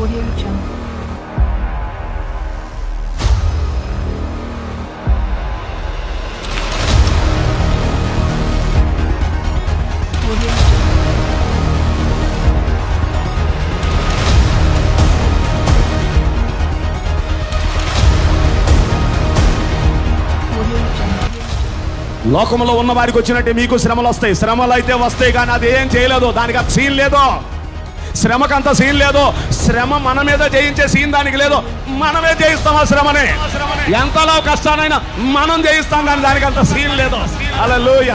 Audio Jungle. Audio Jungle. Audio Jungle. లోకంలో ఉన్న వారికి వచ్చినట్టే మీకు శ్రమలు వస్తాయి శ్రమలు అయితే వస్తాయి కానీ అది ఏం చేయలేదు దానికి అంత సీన్ లేదు శ్రమకంత సీన్ లేదు శ్రమ మన మీద జయించే సీన్ దానికి లేదు మనమే జయిస్తాం ఆ శ్రమని ఎంతలో కష్టానైనా మనం జయిస్తాం కానీ దానికి అంత సీన్ లేదు అలా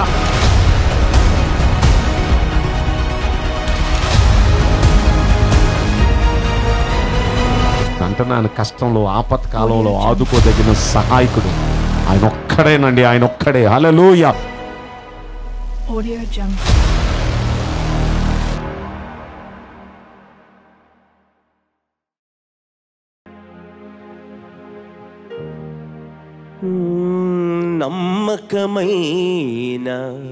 అంటున్నాను కష్టంలో ఆపత్కాలంలో ఆదుకోదగిన సహాయకుడు ఆయన ఒక్కడేనండి ఆయన ఒక్కడే హల్లెలూయా Audio Jungle. నమ్మకమైన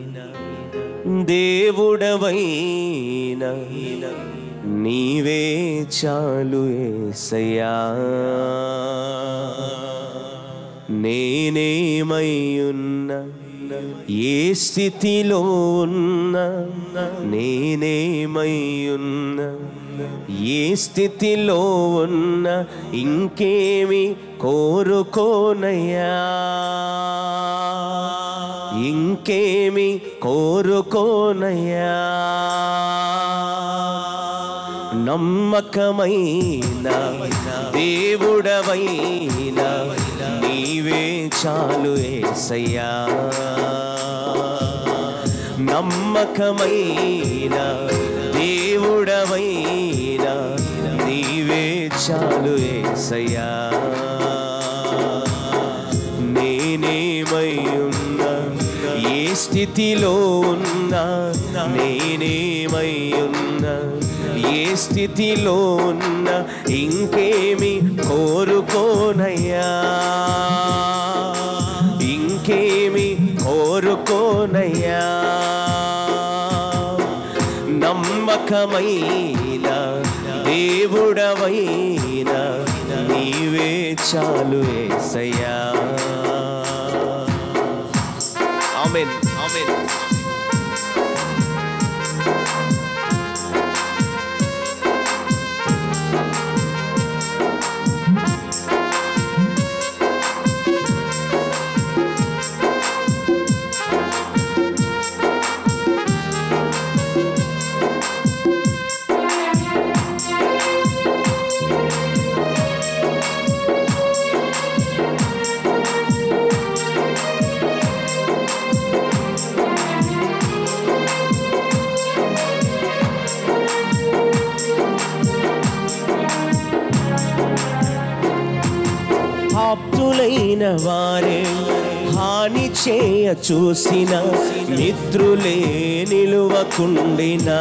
దేవుడవైన నీవే చాలు ఏసయ్యా నేనేమయ్యున్న ఏ స్థితిలో ఉన్న నేనేమయ్యున్న ఏ స్థితిలో ఉన్న ఇంకేమి కోరుకోనయ్యా ఇంకేమి కోరుకోనయ్యా నమ్మకమైన దేవుడవైన నీవే చాలు ఏసయ్యా నమ్మకమైన దేవుడవైన నీవే చాలు ఏసయ్యా నేనేమై ఉన్నా ఏ స్థితిలో ఉన్నా నేనేమై ఉన్నా ఏ స్థితిలో ఉన్నా ఇంకేమి కోరుకోనయ్యా ఇంకేమి కోరుకోనయ్యా నమ్మకమైన దేవుడవైన నీవే చాలు ఏసయ్యా ఆమెన్ ఆమెన్ ఆప్తులైన వారే హాని చేయ చూసిన మిత్రులే నిలువకుండినా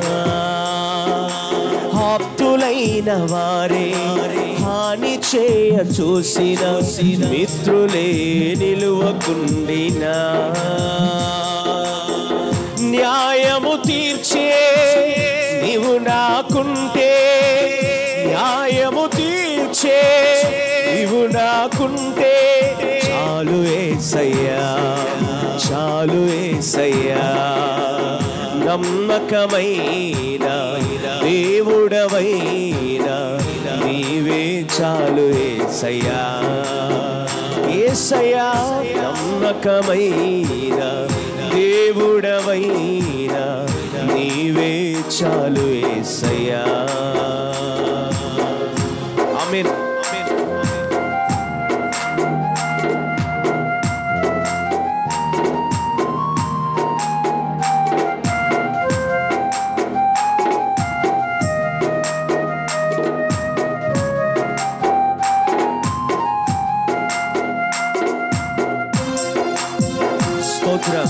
ఆప్తులైన వారే హాని చేయ చూసిన మిత్రులే నిలువకుండినా న్యాయము తీర్చే నీవు నాకుంటే న్యాయము తీర్చే నీవు నాకుంటే చాలు ఏసయ్యా చాలు ఏసయ్యా నమ్మకమైన దేవుడవైన నీవే చాలు ఏసయ్యా ఏసయ్యా నమ్మకమైన దేవుడవైన నీవే చాలు ఏసయ్యా ఆమేన్ ఆమేన్ స్తోత్రం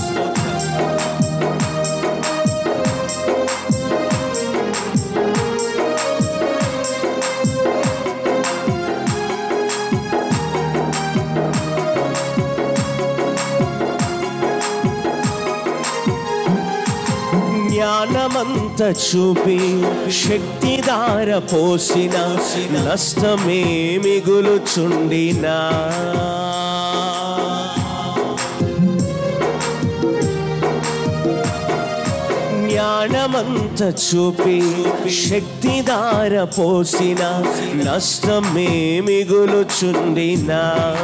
జ్ఞానమంత జ్ఞానమంత చూపి శక్తిదార పోసిన నష్టమే మిగులుచుండినా జ్ఞానమంత చూపి శక్తిదార పోసిన నష్టమే మిగులుచుండినా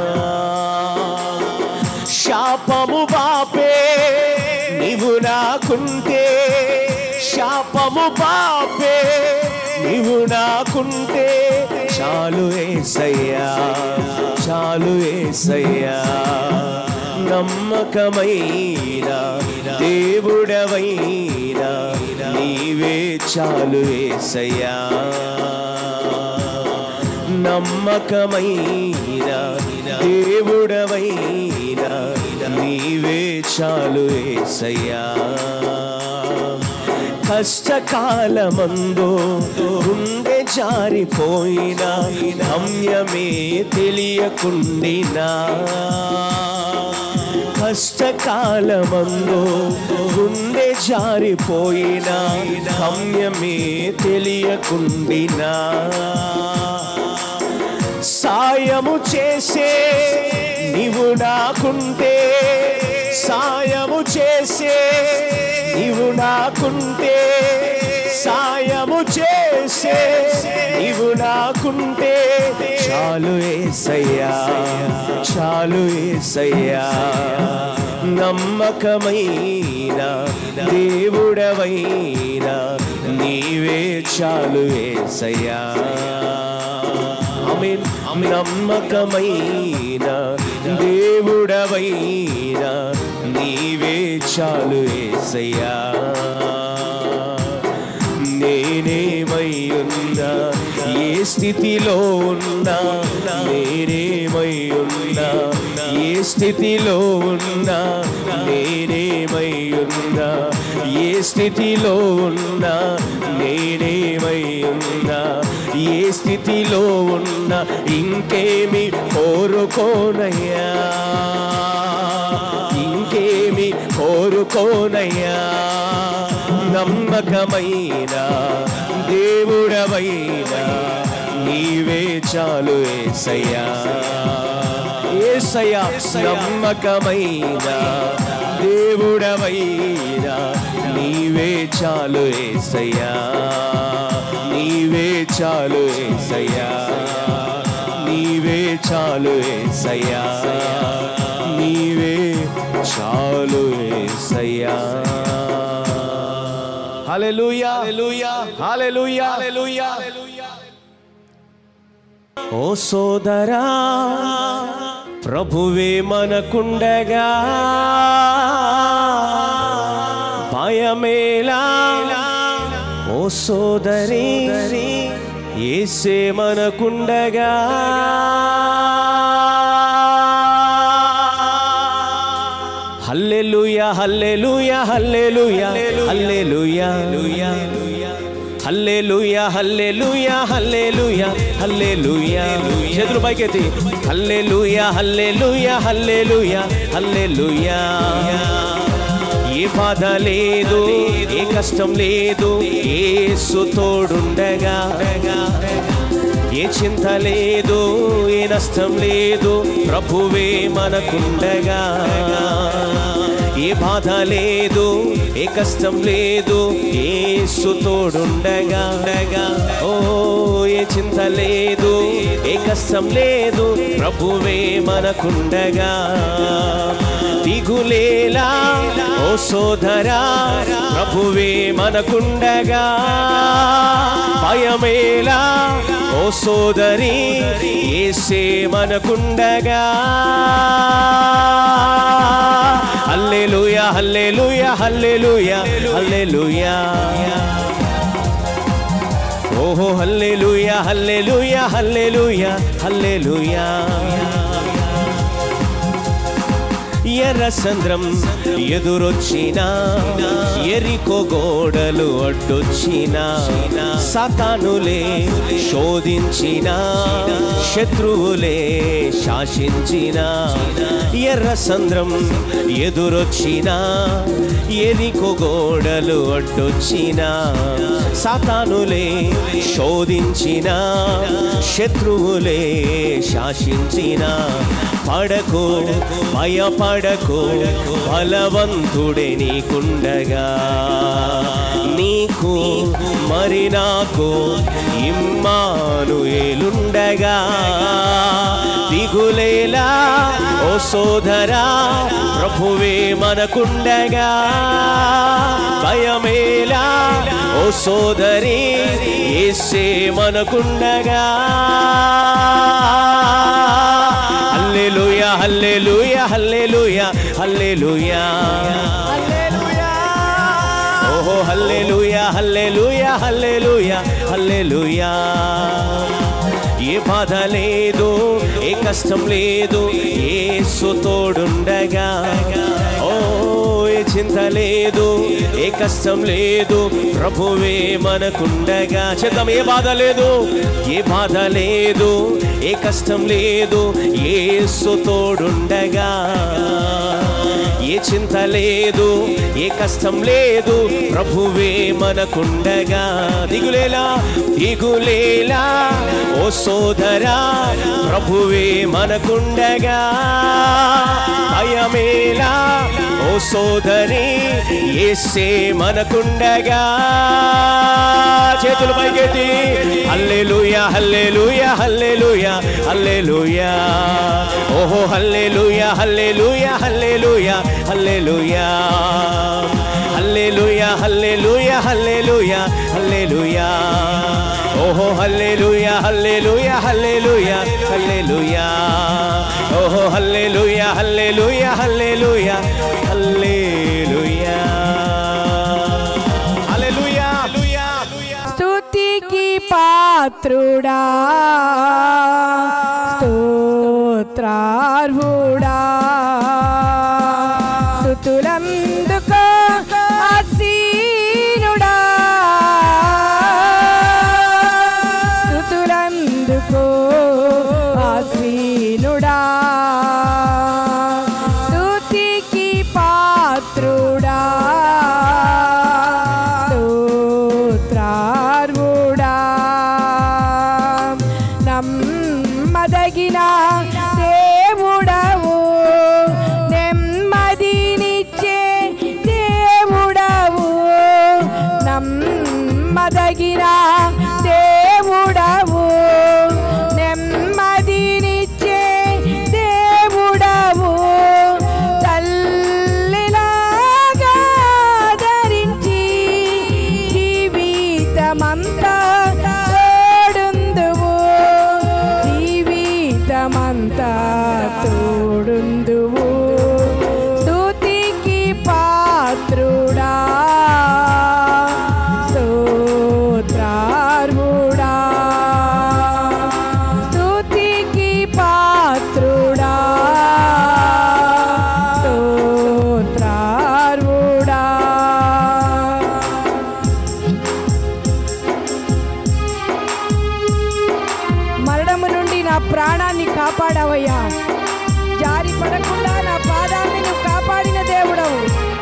శాపము బాపే నీవు నాకుంటే శాపము బాపే నీవు నాకుంటే చాలు ఏసయ్యా చాలు ఏసయ్యా నమ్మకమైన దేవుడవైనా నీవే చాలు ఏసయ్యా నమ్మకమైన దేవుడవైనా నీవే చాలు ఏసయ్యా కష్టకాలమందు గుండె జారిపోయిన గమ్యమే తెలియకుండినా కష్టకాలమందు గుండె జారిపోయిన గమ్యమే తెలియకుండినా సాయము చేసే నీవు నాకుంటే సాయము చేసే నీవు నాకుంటే సాయము చేసే నీవు నాకుంటే చాలు ఏసయ్యా చాలు ఏసయ్యా నమ్మకమైన దేవుడవైనా నీవే చాలు ఏసయ్యా ఆమేన్ నమ్మకమైన దేవుడవైనా నీవే చాలు ఏసయ్యా నేనేమై ఉన్నా ఏ స్థితిలో ఉన్నా నేనేమై ఉన్నా ఏ స్థితిలో ఉన్నా నేనేమై ఉన్నా ఏ స్థితిలో ఉన్నా నేనేమై ఉన్నా ఏ స్థితిలో ఉన్నా ఇంకేమి కోరుకోనయ్యా ఇంకేమి కోరుకోనయ్యా నమ్మకమైన దేవుడవైనా నీవే చాలు ఏసయ్యా ఏసయ్యా నమ్మకమైన దేవుడవైనా నీవే చాలు ఏసయ్యా నీవే చాలు ఏసయ్యా నీవే చాలు ఏసయ్యా నీవే చాలు ఏసయ్యా హల్లెలూయా హల్లెలూయా హల్లెలూయా హల్లెలూయా ఓ సోదరా ప్రభువే మనకుండగా భయమేలా ఓ సోదరి ఏసే మనకుండగా హల్లెలూయా హల్లెలూయా హల్లెలూయా హల్లెలూయా హల్లెలూయా హల్లెలూయా హల్లెలూయా హల్లెలూయా చేతులు పైకెత్తి హల్లెలూయా హల్లెలూయా హల్లెలూయా హల్లెలూయా ఏ బాధ లేదు ఏ కష్టం లేదు ఏసు తోడుండగా ఏ చింత లేదు ఏ నష్టం లేదు ప్రభువే మనకుండగా ఏ బాధ లేదు ఏ కష్టం లేదు ఏసు తోడుండగా ఓ ఏ చింత లేదు ఏ కష్టం లేదు ప్రభువే మనకుండగా దిగులేలా ఓ సోదరా ప్రభువే మనకుండగా భయమేలా ఓ సోదరి ఏసే మనకుండగా హల్లెలూయా హల్లెలూయా హల్లెలూయా హల్లెలూయా ఓహో హల్లెలూయా హల్లెలూయా హల్లెలూయా హల్లెలూయా ఎర్ర సంద్రం ఎదురొచ్చినా ఎరికో గోడలు అడ్డొచ్చిన సతానులే శోధించిన శత్రువులే శాసించిన ఎర్ర సంద్రం ఎదురొచ్చిన ఎరికో గోడలు అడ్డొచ్చిన సాతానులే శోధించిన శత్రువులే శాసించిన పడకు భయపడకు బలవంతుడే నీకుండగా నీకు మరి నాకు ఇమ్మాను ఏలుండగా దిగులేలా ఓ సోదరా ప్రభువే మనకుండగా భయమేలా ఓ సోదరి ఏసే మనకుండగా హల్లెలూయా హల్లెలూయా హల్లెలూయా హల్లెలూయా ఓహో హల్లెలూయా హల్లెలూయా హల్లెలూయా హల్లెలూయా ఏ బాధ లేదు ఏ కష్టం లేదు ఏసు తోడుండగా ఓ ఏ చింత లేదు ఏ కష్టం లేదు ప్రభువే మనకుండగా చేద్దాం ఏ బాధ లేదు ఏ బాధ లేదు ఏ కష్టం లేదు ఏసు తోడుండగా ఏ చింత లేదు ఏ కష్టం లేదు ప్రభువే మనకుండగా దిగులేలా దిగులేలా ఓ సోదరా ప్రభువే మనకుండగా భయమేలా ఓ సోదరి ఏసే మనకుండగా చేతులు పైకెత్తి హల్లెలూయా హల్లెలూయా హల్లెలూయా హల్లెలూయా ఓహో హల్లెలూయా హల్లెలూయా హల్లెలూయా హల్లెలూయా హల్లెలూయా హల్లెలూయా హల్లెలూయా హల్లెలూయా ఓహో హల్లెలూయా హల్లెలూయా హల్లెలూయా హల్లెలూయా ఓహో హల్లెలూయా హల్లెలూయా హల్లెలూయా హల్లెలూయా హల్లెలూయా హల్లెలూయా స్తుతికి పాత్రుడా స్తోత్రార్హుడా స్తుతులందుకో ఆసీనుడా స్తుతులందుకో ఆసీనుడా స్తుతికి పాత్రుడా స్తోత్రార్హుడా నమ్మదగిన దేవుడవు నెమ్మదినిచ్చే దేవుడవు నమ్మదగిన దేవుడవు నెమ్మదినిచ్చే దేవుడవు తల్లిలాగా ధరించి జీవితమంతా తోడుందువు జీవితమంతా తోడుందువు స్తుతికి పాత్రుడా స్తోత్రార్హుడా స్తుతికి పాత్రుడా స్తోత్రార్హుడా మరణము నుండి నా ప్రాణాన్ని కాపాడవయ్యా జారి పడకుండా నా పాదాన్ని నువ్వు కాపాడిన దేవుడవు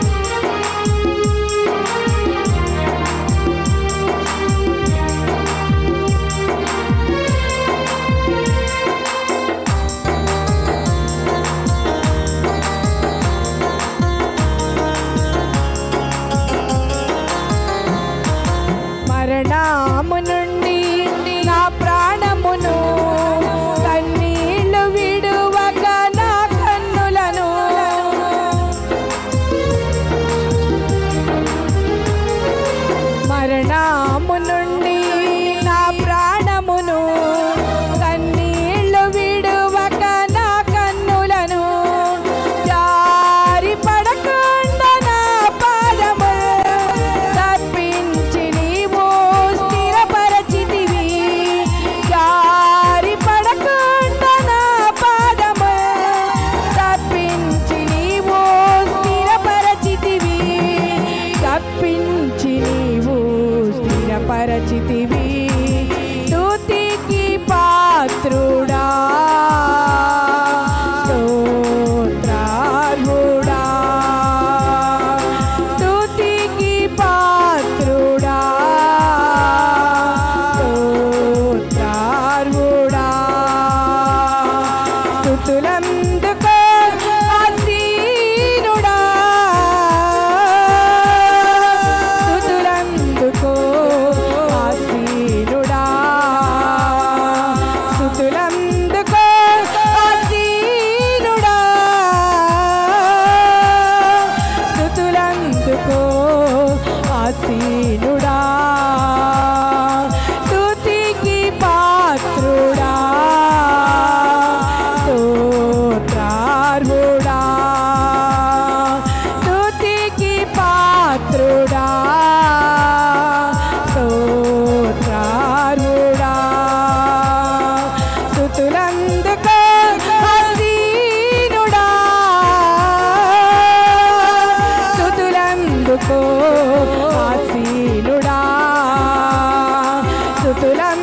మరణము నుండి నా ప్రాణమును కన్నీళ్లు విడువక నా కన్నులను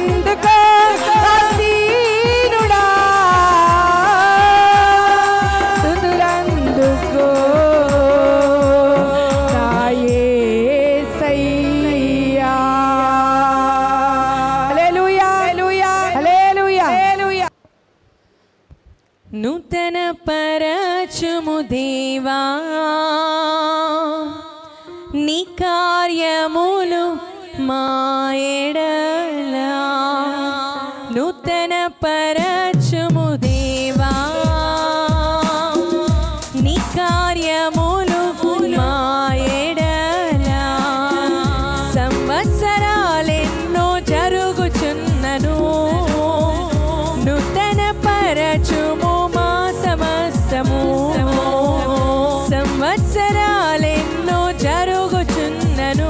తుదులందుకో అధీనుడా తుదులందుకో నా యేసయ్యా హల్లెలూయా హల్లెలూయా హల్లెలూయా హల్లెలూయా నూతన పరచుము దేవా నీ కార్యములు మాయడలా నూతన పరచుము దేవా నీ కార్యములు మాయడలా సంవత్సరాలెన్నో జరుగుచున్నను నూతన పరచుము మా సమస్తము సంవత్సరాలెన్నో జరుగుచున్నను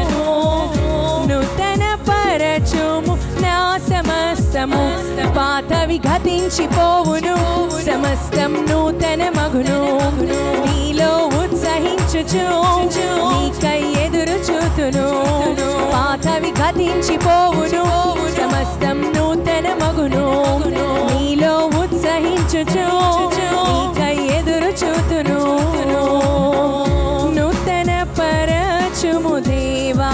నూతన పరచుము నా సమస్తము పాతవి గతించిపోవును సమస్తం నూతన మగును నీలో ఉత్సహించుచు నీకై ఎదురు చూతును పాతవి గతించిపోవును సమస్తం నూతన మగును నీలో ఉత్సహించుచు నీకై ఎదురు చూతును నూతన పరచుము దేవా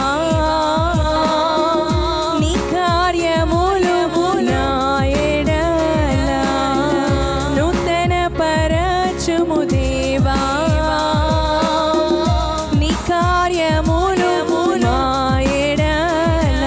నీ కార్యములు నా ఎడల నూతన పరచుము దేవా నీ కార్యములు నా ఎడల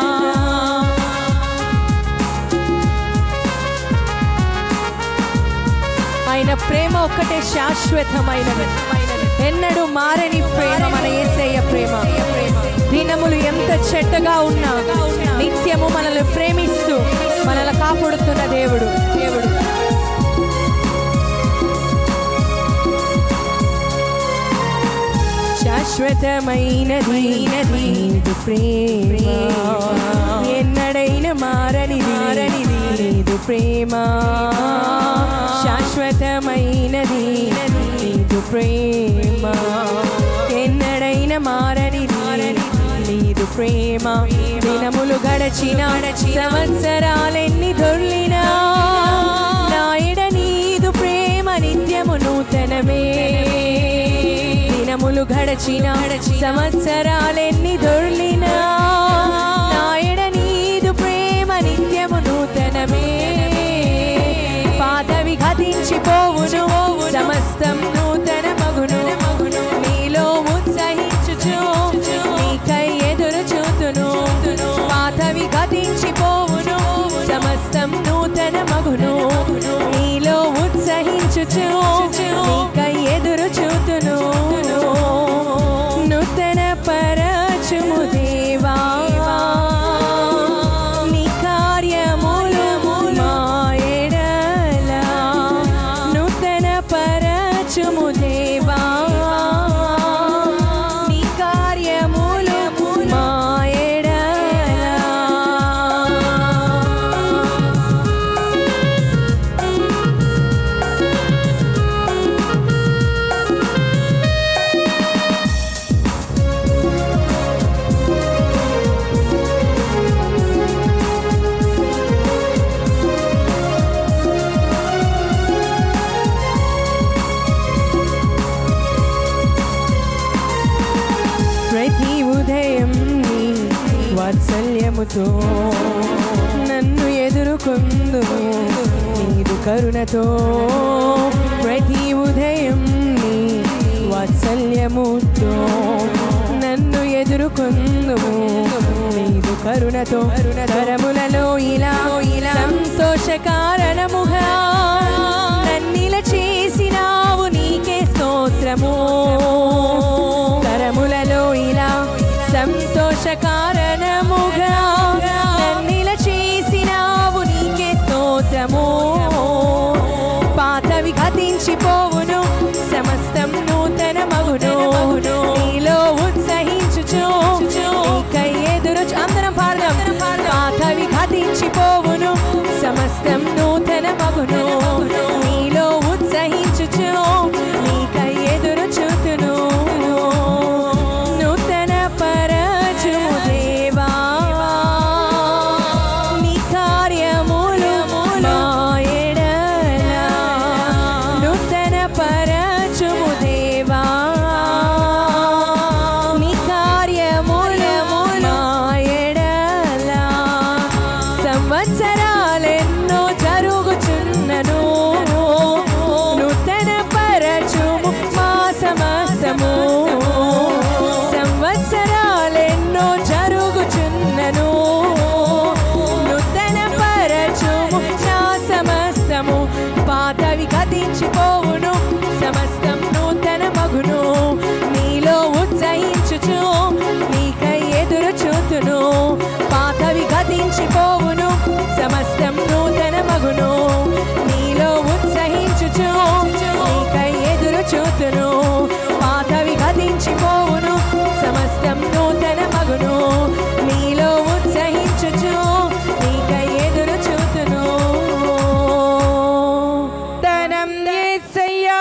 ఆయన ప్రేమ ఒక్కటే శాశ్వతమైనది ఎన్నడూ మారని ప్రేమ మన ఏసయ్య ప్రేమ దినములు ఎంత చెడ్డగా ఉన్నా నిత్యము మనల్ని ప్రేమిస్తూ మనల్ని కాపాడుతున్న దేవుడు దేవుడు శాశ్వతమైనది నీదు ప్రేమ ఎన్నడైన మారని మారనిది నీదు ప్రేమ శాశ్వతమైనది నీదు ప్రేమ ఎన్నడైన మారని నీదు ప్రేమ దినములు గడచిన సంవత్సరాలెన్ని దొర్లినా నాయడ నీదు ప్రేమ నిత్యము నూతనమే దినములు గడచిన సంవత్సరాలెన్ని దొర్లినా నాయడ నీదు ప్రేమ నిత్యము నూతనమే పాతవి గతించిపోవును సమస్తం నూతన మగును నీలో ఉత్సహించుచు నీకై ఎదురు చూతును పాతవి గతించిపోవును సమస్తం నూతన మగును నీలో ఉత్సహించుచు నీకై ఎదురు చూతును నూతన పరచుము దేవా నీ కార్యములు మా ఎడల నూతన పరచుము దేవా నీ కార్యములు మా ఎడల ప్రతి ఉదయం నీ వాత్సల్యముతో నన్ను ఎదుర్కొందు నీదు కరుణతో ప్రతి ఉదయం నీ వాత్సల్యముతో నన్ను ఎదుర్కొందు నీదు కరుణతో తరములలో ఇలా ఇలా సంతోష కారణముగా నన్నిల చేసినావు నీకే స్తోత్రము తరములలో ఇలా సంతోష కారణముగా నన్నిల చేసినావు నీకే స్తోత్రము పాతవి గతించిపోవును సమస్తం నూతన మగును నీలో ఉత్సహించుచు నీకై ఎదురు అందరం పాడదాం పాతవి గతించిపోవును సమస్తం నూతన మగును నీలో ఉత్సహించుచు నీకై ఎదురు చూతును నూతన పరచుము దేవా సంవత్సరాలెన్నో జరుగుచున్నను నూతన పరచుము మా సమస్తము సంవత్సరాలెన్నో జరుగుచున్నను నూతన పరచుము నా సమస్తము పాతవి గతించిపోవును సమస్తం నూతన మగును నీలో ఉత్సహించుచు నీకై ఎదురు చూతును పాతవి గతించిపోవును సమస్తం నూతన మగును నీలో ఉత్సహించుచు నీకై ఎదురు చూతును పాతవి గతించిపోవును సమస్తం నూతన మగును నీలో ఉత్సహించుచు నీకై ఎదురు చూతును వందనం యేసయ్యా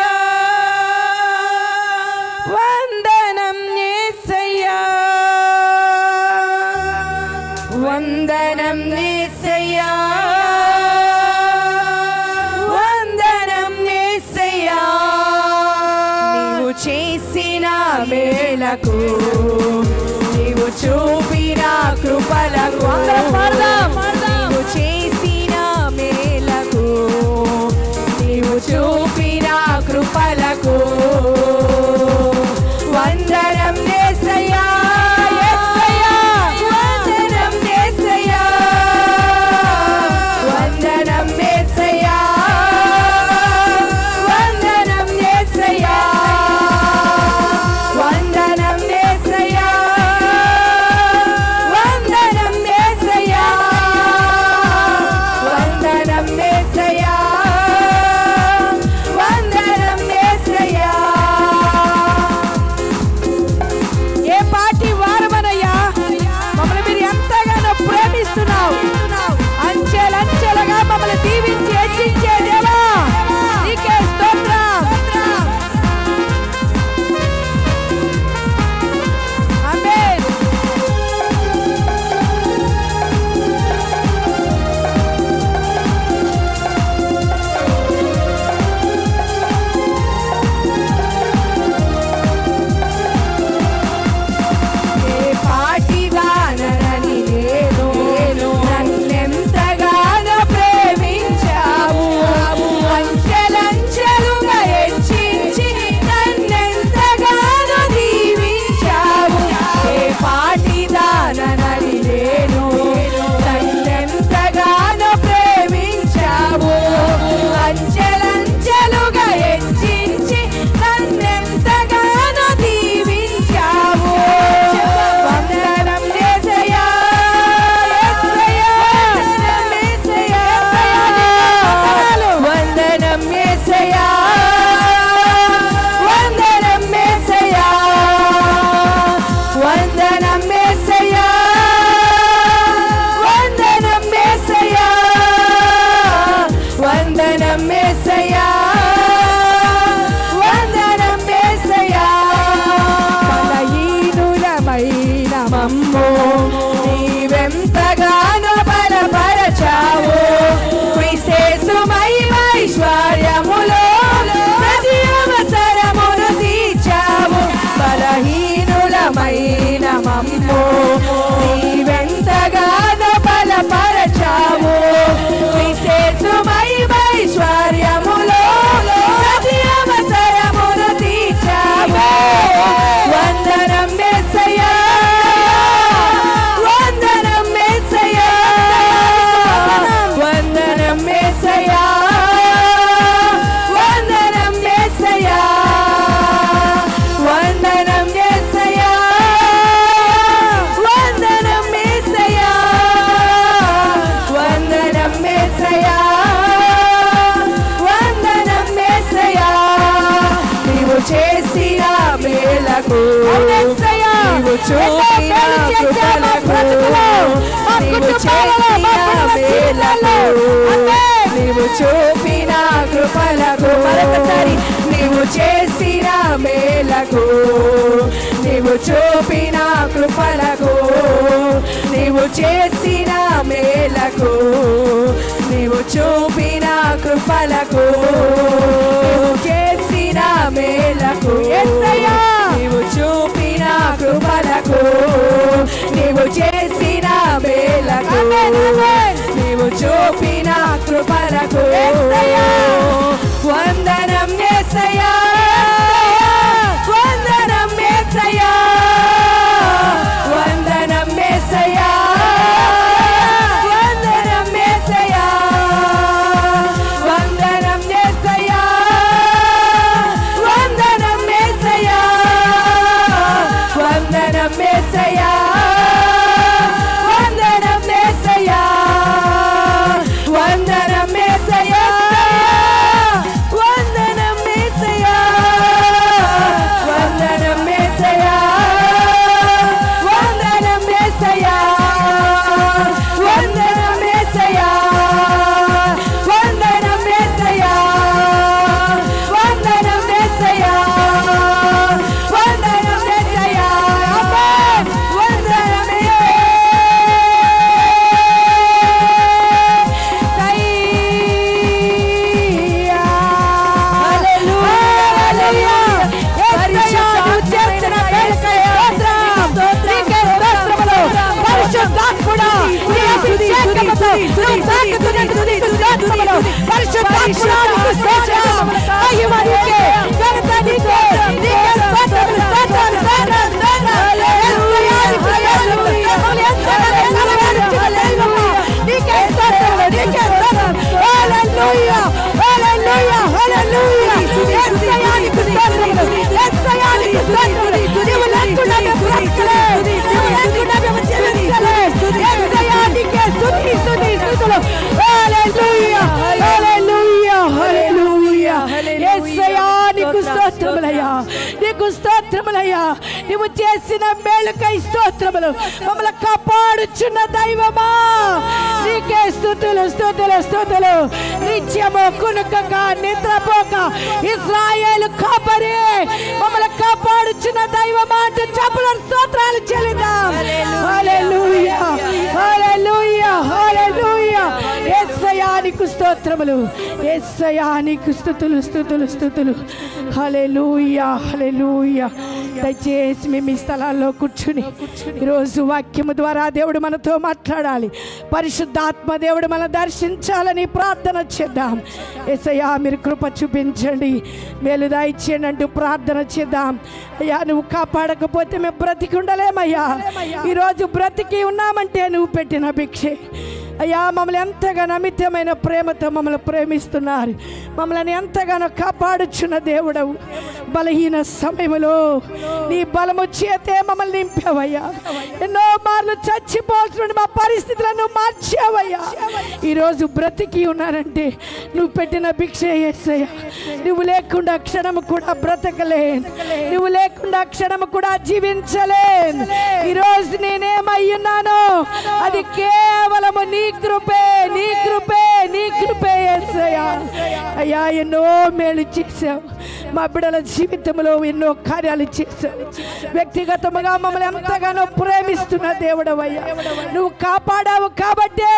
వందనం యేసయ్యా వందనం యేసయ్యా వందనం యేసయ్యా నీవు చేసిన మేలకు నీవు చూపిన కృపలకు అందరం పాడదాం. నీవు చేసిన మేలకు నీవు చూపిన కృపలకు వందనం యేసయ్యా యేసయ్యా వందనం యేసయ్యా వందనం యేసయ్యా వందనం యేసయ్యా వందనం యేసయ్యా వందనం యేసయ్యా వందనం యేసయ్యా వందనం యేసయ్యా ఏ పాటి వారమనయ్యా మమ్మల్ని మీరు ఎంతగానో ప్రేమిస్తున్నావు అంచెలంచెలుగా మమ్మల్ని దీవించి హెచ్చించే దేవా నీకే స్తోత్రం ఆమేన్ ఏ పాటివానని నేను నన్నెంతగానో ప్రేమించావు అంచెలంచెలుగా హెచ్చించి నన్నెంతగానో దీవించావు ఏ పాటిదానని నేను నన్నెంతగానో ప్రేమించావు అంచెలంచెలుగా హెచ్చించి నన్నెంతగానో దీవించావు వందనం యేసయ్యా యేసయ్యా వందనం యేసయ్యా వందనం యేసయ్యా వందనం యేసయ్యా వందనం యేసయ్యా వందనం యేసయ్యా వందనం యేసయ్యా బలహీనులమైన మమ్ము నీవెంతగానో బలపరచావు విశేషమై ఐశ్వర్యములో ప్రతి అవసరమును తీర్చావు బలహీనులమైన మమ్ము నీవెంతగానో బలపరచావు విశేషమై ఐశ్వర్యములో ప్రతి అవసరమును తీర్చావు వందనం మెస్సయ్యా వందనం మెస్సయ్యా వందనం మెస్సయ్యా వందనం మెస్సయ్యా వందనం మెస్సయ్యా వందనం మెస్సయ్యా వందనం మెస్సయ్యా వందనం మెస్సయ్యా నీవు చేసిన మేలకు నీవు చూపిన కృపలకు నీవు చేసిన మేలకు నీవు చూపిన కృపలకు మరొకసారి నీవు చేసిన మేలకు నీవు చూపిన కృపలకు నీవు చేసిన మేలకు నీవు చూపిన కృపలకు నీవు చేసిన మేలకు ఎత్తయ్యా నీవు చూపిన కృపలకు నీవు చేసిన మేలకు కృపలకు వందనం ఏసయ్యా వందనం ఏసయ్యా వందనం ఏసయ్యా వందనం ఏసయ్యా వందనం ఏసయ్యా వందనం ఏసయ్యా వందనం ఏసయ్యా వందనం ఏసయ్యా వందనం ఏసయ్యా వందనం ఏసయ్యా వందనం ఏసయ్యా వందనం ఏసయ్యా వందనం ఏసయ్యా వందనం ఏసయ్యా వందనం ఏసయ్యా వందనం ఏసయ్యా ఆమేన్ వందనం ఏసయ్యా హల్లెలూయా యేసయ్యా నువ్వు చేసిన మేలుకై స్తోత్రం నీకే స్తోత్రములు పరిశుద్ధాత్ముడా నీ అభిషేకముతో నువ్వు తాకుతున్నట్టు నీకు స్తోత్రములు పరిశుద్ధాత్ముడా నీకు స్తోత్రం మహిమ నీకే ఘనత నీకే నీకే స్తోత్రములు స్తోత్రాలు స్తోత్రాలు స్తోత్రాలు యేసయ్యా నీకు స్తోత్రములు మమ్మల్ని ఎంతగానో కలవరించిన దైవమా నీకే స్తోత్రములు నీకే స్తోత్రం హల్లెలూయా హల్లెలూయా హల్లెలూయా యేసయ్యా నీకు స్తోత్రములు యేసయ్యా నీకు స్తోత్రములు నీవు లేకుండా మేము బ్రతకలేము నీవు లేకుండా మేము జీవించలేము యేసయ్యా నీకే స్తుతి స్తుతి స్తుతులు హల్లెలూయా హల్లెలూయా హల్లెలూయా యేసయ్యా నీకు స్తోత్రములయ్యా నీకు స్తోత్రములయ్యా నీవు చేసిన మేలుకై స్తోత్రములు మమ్మల్ని కాపాడుచున్న దైవమా నీకే స్తుతులు స్తుతులు స్తుతులు నిత్యము కునుకక నిద్రపోక ఇస్రాయేలు కాపరి మమ్మల్ని కాపాడుచున్న దైవమా అంటూ చెప్పుల స్తోత్రాలు చెల్లిద్దాం హల్లెలూయా హల్లెలూయా హల్లెలూయా యేసయ్యా నీకు స్తోత్రములు యేసయ్యా నీకు స్తుతులు స్తుతులు స్తుతులు హల్లెలూయా హల్లెలూయా దయచేసి మేము ఈ స్థలాల్లో కూర్చుని ఈరోజు వాక్యము ద్వారా దేవుడు మనతో మాట్లాడాలి పరిశుద్ధాత్మ దేవుడు మన దర్శించాలని ప్రార్థన చేద్దాం ఎసయ్యా మీరు కృప చూపించండి మేలు దయచేయండి అంటూ ప్రార్థన చేద్దాం అయ్యా నువ్వు కాపాడకపోతే మేము బ్రతికి ఉండలేమయ్యా ఈరోజు బ్రతికి ఉన్నామంటే నువ్వు పెట్టిన భిక్షే అయ్యా మమ్మల్ని ఎంతగానో అమితమైన ప్రేమతో మమ్మల్ని ప్రేమిస్తున్నారు మమ్మల్ని ఎంతగానో కాపాడుచున్న దేవుడవు బలహీన సమయంలో నీ బలము చేతే మమ్మల్ని నింపావయ్యా ఎన్నో మార్లు చచ్చిపోవాల్సిన మా పరిస్థితులను మార్చావయ్యా ఈరోజు బ్రతికి ఉన్నారంటే నువ్వు పెట్టిన భిక్ష ఏసయ్యా నువ్వు లేకుండా క్షణము కూడా బ్రతకలేను నువ్వు లేకుండా క్షణము కూడా జీవించలేను ఈరోజు నేనేమయ్యున్నానో అది కేవలము నీ కృపే నీ కృపే నీ కృపే యేసయ్యా అయ్యా ఎన్నో మేలు చేశావు మా బిడ్డల జీవితంలో ఎన్నో కార్యాలు చేశావు వ్యక్తిగతముగా మమ్మల్ని ఎంతగానో ప్రేమిస్తున్న దేవుడవయ్యా నువ్వు కాపాడావు కాబట్టే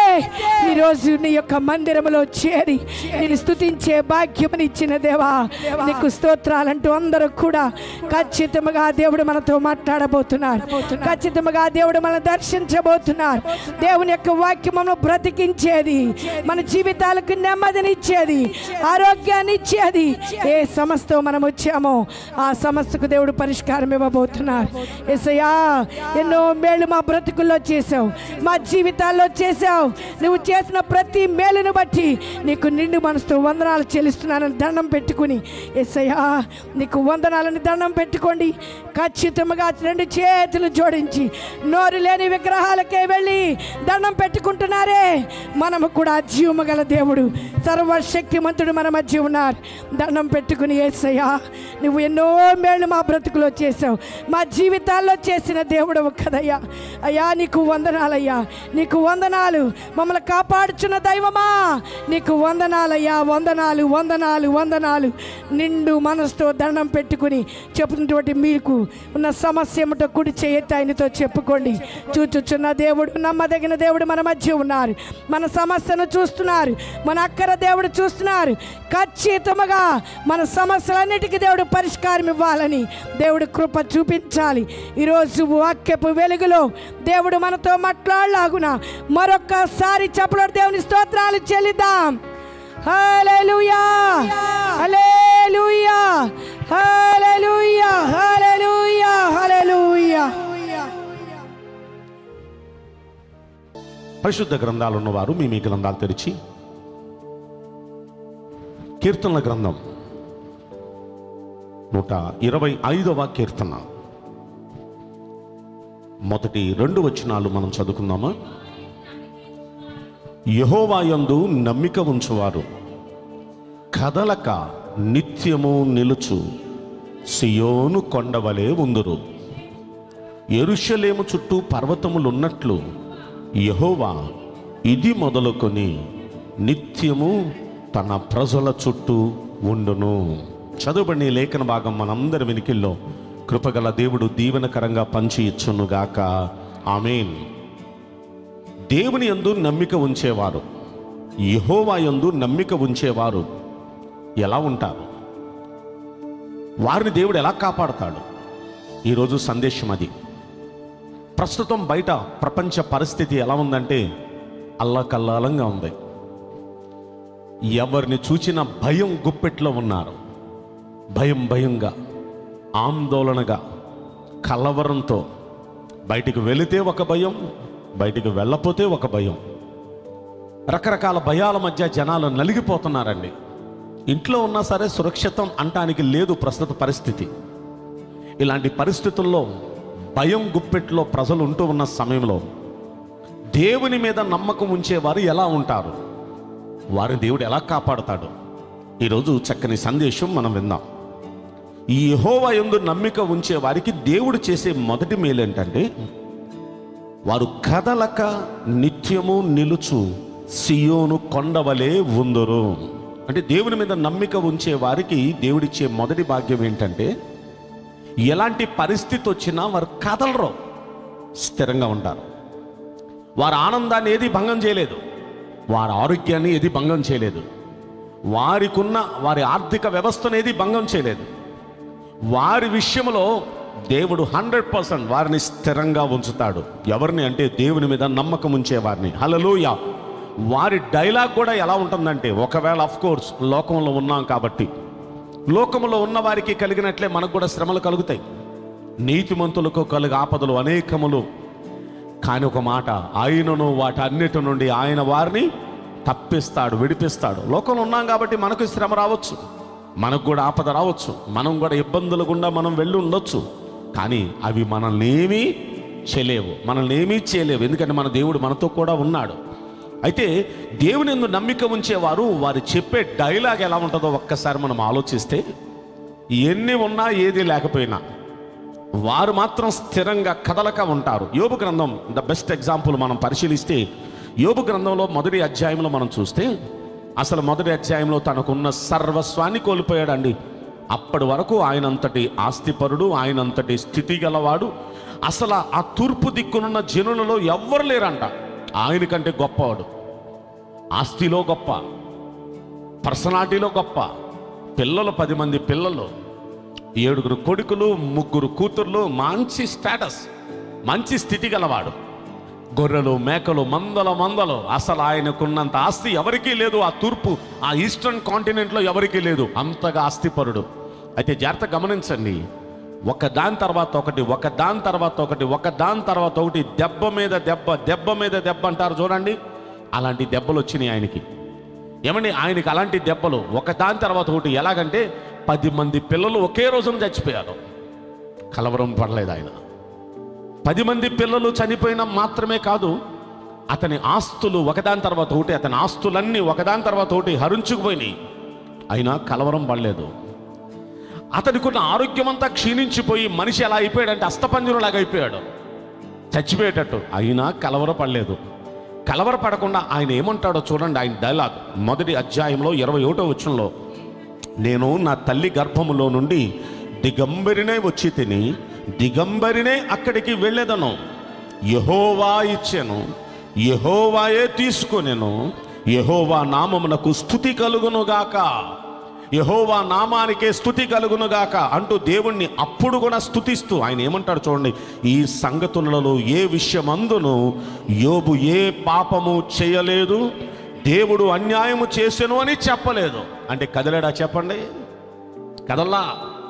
ఈరోజు నీ యొక్క మందిరములో చేరి నేను స్తుతించే భాగ్యముని ఇచ్చిన దేవా నీకు స్తోత్రాలంటూ అందరూ కూడా ఖచ్చితంగా దేవుడు మనతో మాట్లాడబోతున్నారు ఖచ్చితంగా దేవుడు మనం దర్శించబోతున్నారు దేవుని యొక్క వాక్యం మనల్ని బ్రతికించేది మన జీవితాలకు నెమ్మదినిచ్చేది ఆరోగ్యాన్ని ఇచ్చేది ఏ సమస్యతో మనం వచ్చామో ఆ సమస్యకు దేవుడు పరిష్కారం ఇవ్వబోతున్నారు ఎసయ్యా ఎన్నో మేలు మా బ్రతుకుల్లో చేసావు మా జీవితాల్లో చేసావు నువ్వు చేసిన ప్రతి మేలును బట్టి నీకు నిండు మనసుతో వందనాలు చెల్లిస్తున్నానని దండం పెట్టుకుని ఎసయ్యా నీకు వందనాలని దండం పెట్టుకోండి ఖచ్చితంగా రెండు చేతులు జోడించి నోరు లేని విగ్రహాలకే వెళ్ళి దండం పెట్టుకుంటున్నారే మనము కూడా జీవము గల దేవుడు సర్వశక్తిమంతుడు మన మధ్య ఉన్నారు దండం పెట్టుకుని ఏసయ్యా నువ్వు ఎన్నో మేళ్ళు మా బ్రతుకులో చేసావు మా జీవితాల్లో చేసిన దేవుడు కదయ్యా అయ్యా నీకు వందనాలయ్యా నీకు వందనాలు మమ్మల్ని కాపాడుచున్న దైవమా నీకు వందనాలయ్యా వందనాలు వందనాలు వందనాలు నిండు మనసుతో దండం పెట్టుకుని చెప్పుతున్నటువంటి మీకు ఉన్న సమస్య ఏమిటో కుడి చేయొద్దు ఆయనతో చెప్పుకోండి చూచుచున్న దేవుడు నమ్మదగిన దేవుడు మన మధ్య ఉన్నారు మన సమస్యను చూస్తున్నారు మన అక్కర దేవుడు చూస్తున్నారు ఖచ్చితంగా మన సమస్యలన్నిటికీ దేవుడు పరిష్కారం ఇవ్వాలని దేవుడు కృప చూపించాలి ఈరోజు వాక్యపు వెలుగులో దేవుడు మనతో మాట్లాడలాగున మరొక్కసారి చెప్పలో దేవుని స్తోత్రాలు చెల్లిద్దాం హల్లెలూయా హల్లెలూయా హల్లెలూయా హల్లెలూయా హల్లెలూయా పరిశుద్ధ గ్రంథాలు ఉన్నవారు మీ మీ గ్రంథాలు తెరిచి కీర్తనల గ్రంథం నూట ఇరవై ఐదవ కీర్తన మొదటి రెండు వచనాలు మనం చదువుకుందామా యహోవాయందు నమ్మిక ఉంచువారు కదలక నిత్యము నిలుచు సియోను కొండవలే ఉందురు ఎరుషలేము చుట్టూ పర్వతములున్నట్లు యహోవా ఇది మొదలుకొని నిత్యము తన ప్రజల చుట్టూ ఉండును చదువుబడిన ఈ లేఖన భాగం మనందరి వెనికిల్లో కృపగల దేవుడు దీవెనకరంగా పంచి ఇచ్చునుగాక ఆమెన్ దేవుని యందు నమ్మిక ఉంచేవారు యహోవా యందు నమ్మిక ఉంచేవారు ఎలా ఉంటారు వారిని దేవుడు ఎలా కాపాడతాడు ఈరోజు సందేశం అది ప్రస్తుతం బయట ప్రపంచ పరిస్థితి ఎలా ఉందంటే అల్లకల్లాలంగా ఉంది ఎవరిని చూచిన భయం గుప్పెట్లో ఉన్నారు భయం భయంగా ఆందోళనగా కలవరంతో బయటికి వెళితే ఒక భయం బయటికి వెళ్ళపోతే ఒక భయం రకరకాల భయాల మధ్య జనాలు నలిగిపోతున్నారండి ఇంట్లో ఉన్నా సరే సురక్షితం అంటానికి లేదు ప్రస్తుత పరిస్థితి ఇలాంటి పరిస్థితుల్లో భయం గుప్పెట్లో ప్రజలు ఉంటూ ఉన్న సమయంలో దేవుని మీద నమ్మకం ఉంచేవారు ఎలా ఉంటారు వారి దేవుడు ఎలా కాపాడుతాడు ఈరోజు చక్కని సందేశం మనం విందాం ఈ యెహోవా యందు నమ్మిక ఉంచే వారికి దేవుడు చేసే మొదటి మేలు ఏంటంటే వారు కదలక నిత్యము నిలుచు సియోను కొండవలే ఉందరు అంటే దేవుని మీద నమ్మిక ఉంచే వారికి దేవుడిచ్చే మొదటి భాగ్యం ఏంటంటే ఎలాంటి పరిస్థితి వచ్చినా వారు కదలరు స్థిరంగా ఉంటారు వారి ఆనందాన్ని ఏది భంగం చేయలేదు వారి ఆరోగ్యాన్ని ఏది భంగం చేయలేదు వారికున్న వారి ఆర్థిక వ్యవస్థను ఏది భంగం చేయలేదు వారి విషయంలో దేవుడు హండ్రెడ్ పర్సెంట్ వారిని స్థిరంగా ఉంచుతాడు ఎవరిని అంటే దేవుని మీద నమ్మకం ఉంచే వారిని హలలోయ వారి డైలాగ్ కూడా ఎలా ఉంటుందంటే ఒకవేళ అఫ్ కోర్స్ లోకంలో ఉన్నాం కాబట్టి లోకంలో ఉన్న వారికి కలిగినట్లే మనకు కూడా శ్రమలు కలుగుతాయి నీతిమంతులకు కలుగు ఆపదలు అనేకములు కానీ ఒక మాట ఆయనను వాటన్నిటి నుండి ఆయన వారిని తప్పిస్తాడు విడిపిస్తాడు లోకంలో ఉన్నాం కాబట్టి మనకు శ్రమ రావచ్చు మనకు కూడా ఆపద రావచ్చు మనం కూడా ఇబ్బందులు గుండా మనం వెళ్ళి ఉండొచ్చు కానీ అవి మనల్ని ఏమీ చేయలేవు మనల్ని ఏమీ చేయలేవు ఎందుకంటే మన దేవుడు మనతో కూడా ఉన్నాడు అయితే దేవుని ఎందు నమ్మిక ఉంచేవారు వారు చెప్పే డైలాగ్ ఎలా ఉంటుందో ఒక్కసారి మనం ఆలోచిస్తే ఎన్ని ఉన్నా ఏది లేకపోయినా వారు మాత్రం స్థిరంగా కదలక ఉంటారు యోబు గ్రంథం ద బెస్ట్ ఎగ్జాంపుల్ మనం పరిశీలిస్తే యోబు గ్రంథంలో మొదటి అధ్యాయంలో మనం చూస్తే అసలు మొదటి అధ్యాయంలో తనకున్న సర్వస్వాన్ని కోల్పోయాడండి అప్పటి వరకు ఆయనంతటి ఆస్తిపరుడు ఆయనంతటి స్థితి గలవాడు అసలు ఆ తూర్పు దిక్కునున్న జనులలో ఎవ్వరు లేరంట ఆయన కంటే గొప్పవాడు ఆస్తిలో గొప్ప పర్సనాలిటీలో గొప్ప పిల్లలు పది మంది పిల్లలు ఏడుగురు కొడుకులు ముగ్గురు కూతుర్లు మంచి స్టేటస్ మంచి స్థితి గలవాడు గొర్రెలు మేకలు మందల మందలు అసలు ఆయనకున్నంత ఆస్తి ఎవరికీ లేదు ఆ తూర్పు ఆ ఈస్టర్న్ కాంటినెంట్లో ఎవరికీ లేదు అంతగా ఆస్తిపరుడు అయితే జాగ్రత్త గమనించండి ఒక దాని తర్వాత ఒకటి ఒక దాని తర్వాత ఒకటి ఒక దాని తర్వాత ఒకటి దెబ్బ మీద దెబ్బ దెబ్బ మీద దెబ్బ అంటారు చూడండి అలాంటి దెబ్బలు వచ్చినాయి ఆయనకి ఏమండి ఆయనకి అలాంటి దెబ్బలు ఒక దాని తర్వాత ఒకటి ఎలాగంటే పది మంది పిల్లలు ఒకే రోజున చచ్చిపోయారు కలవరం పడలేదు ఆయన పది మంది పిల్లలు చనిపోయిన మాత్రమే కాదు అతని ఆస్తులు ఒకదాని తర్వాత ఒకటి అతని ఆస్తులన్నీ ఒకదాని తర్వాత ఒకటి హరించుకుపోయినాయి అయినా కలవరం పడలేదు అతనికి ఉన్న ఆరోగ్యం అంతా క్షీణించిపోయి మనిషి ఎలా అయిపోయాడంటే అస్తపంజరులాగా అయిపోయాడు చచ్చిపోయేటట్టు అయినా కలవరపడలేదు కలవరపడకుండా ఆయన ఏమంటాడో చూడండి ఆయన డైలాగ్ మొదటి అధ్యాయంలో ఇరవై ఒకటో వచ్చంలో నేను నా తల్లి గర్భములో నుండి దిగంబరినే వచ్చి తిని దిగంబరినే అక్కడికి వెళ్ళేదను యహోవా ఇచ్చాను యహోవాయే తీసుకొనెను యహోవా నామమునకు స్థుతి కలుగునుగాక యహోవా నామానికే స్థుతి కలుగునుగాక అంటూ దేవుణ్ణి అప్పుడు కూడా స్థుతిస్తూ ఆయన ఏమంటాడు చూడండి ఈ సంగతులలో ఏ విషయమందును యోబు ఏ పాపము చేయలేదు దేవుడు అన్యాయము చేసెను అని చెప్పలేదు అంటే కదలేడా చెప్పండి కదల్లా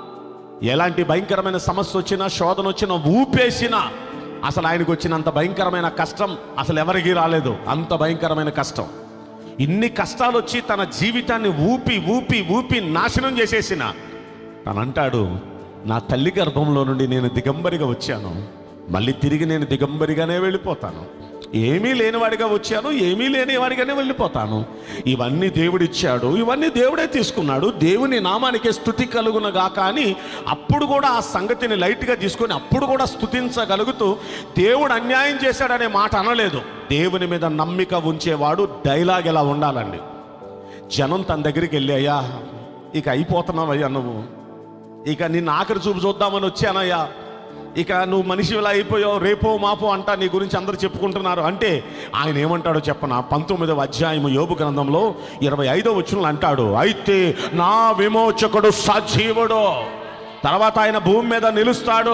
ఎలాంటి భయంకరమైన సమస్య వచ్చినా శోధన వచ్చినా ఊపేసినా అసలు ఆయనకు వచ్చినంత భయంకరమైన కష్టం అసలు ఎవరికీ రాలేదు అంత భయంకరమైన కష్టం ఇన్ని కష్టాలు వచ్చి తన జీవితాన్ని ఊపి ఊపి ఊపి నాశనం చేసేసిన తను అంటాడు నా తల్లి గర్భంలో నుండి నేను దిగంబరిగా వచ్చాను మళ్ళీ తిరిగి నేను దిగంబరిగానే వెళ్ళిపోతాను ఏమీ లేనివాడిగా వచ్చాను ఏమీ లేనివాడిగానే వెళ్ళిపోతాను ఇవన్నీ దేవుడిచ్చాడు ఇవన్నీ దేవుడే తీసుకున్నాడు దేవుని నామానికి స్థుతి కలుగునగా కానీ అప్పుడు కూడా ఆ సంగతిని లైట్గా తీసుకొని అప్పుడు కూడా స్థుతించగలుగుతూ దేవుడు అన్యాయం చేశాడనే మాట అనలేదు దేవుని మీద నమ్మిక ఉంచేవాడు డైలాగ్ ఎలా ఉండాలండి జనం తన దగ్గరికి వెళ్ళి అయ్యా ఇక అయిపోతున్నావయ్యా నువ్వు ఇక నిన్ను ఆఖరి చూపు చూద్దామని వచ్చానయ్యా ఇక నువ్వు మనిషిలా అయిపోయావు రేపో మాపో అంటా నీ గురించి అందరూ చెప్పుకుంటున్నారు అంటే ఆయన ఏమంటాడో చెప్పన పంతొమ్మిదవ అధ్యాయం యోబు గ్రంథంలో ఇరవై ఐదో వచ్చిన అంటాడు అయితే నా విమోచకుడు సజీవుడు తర్వాత ఆయన భూమి మీద నిలుస్తాడు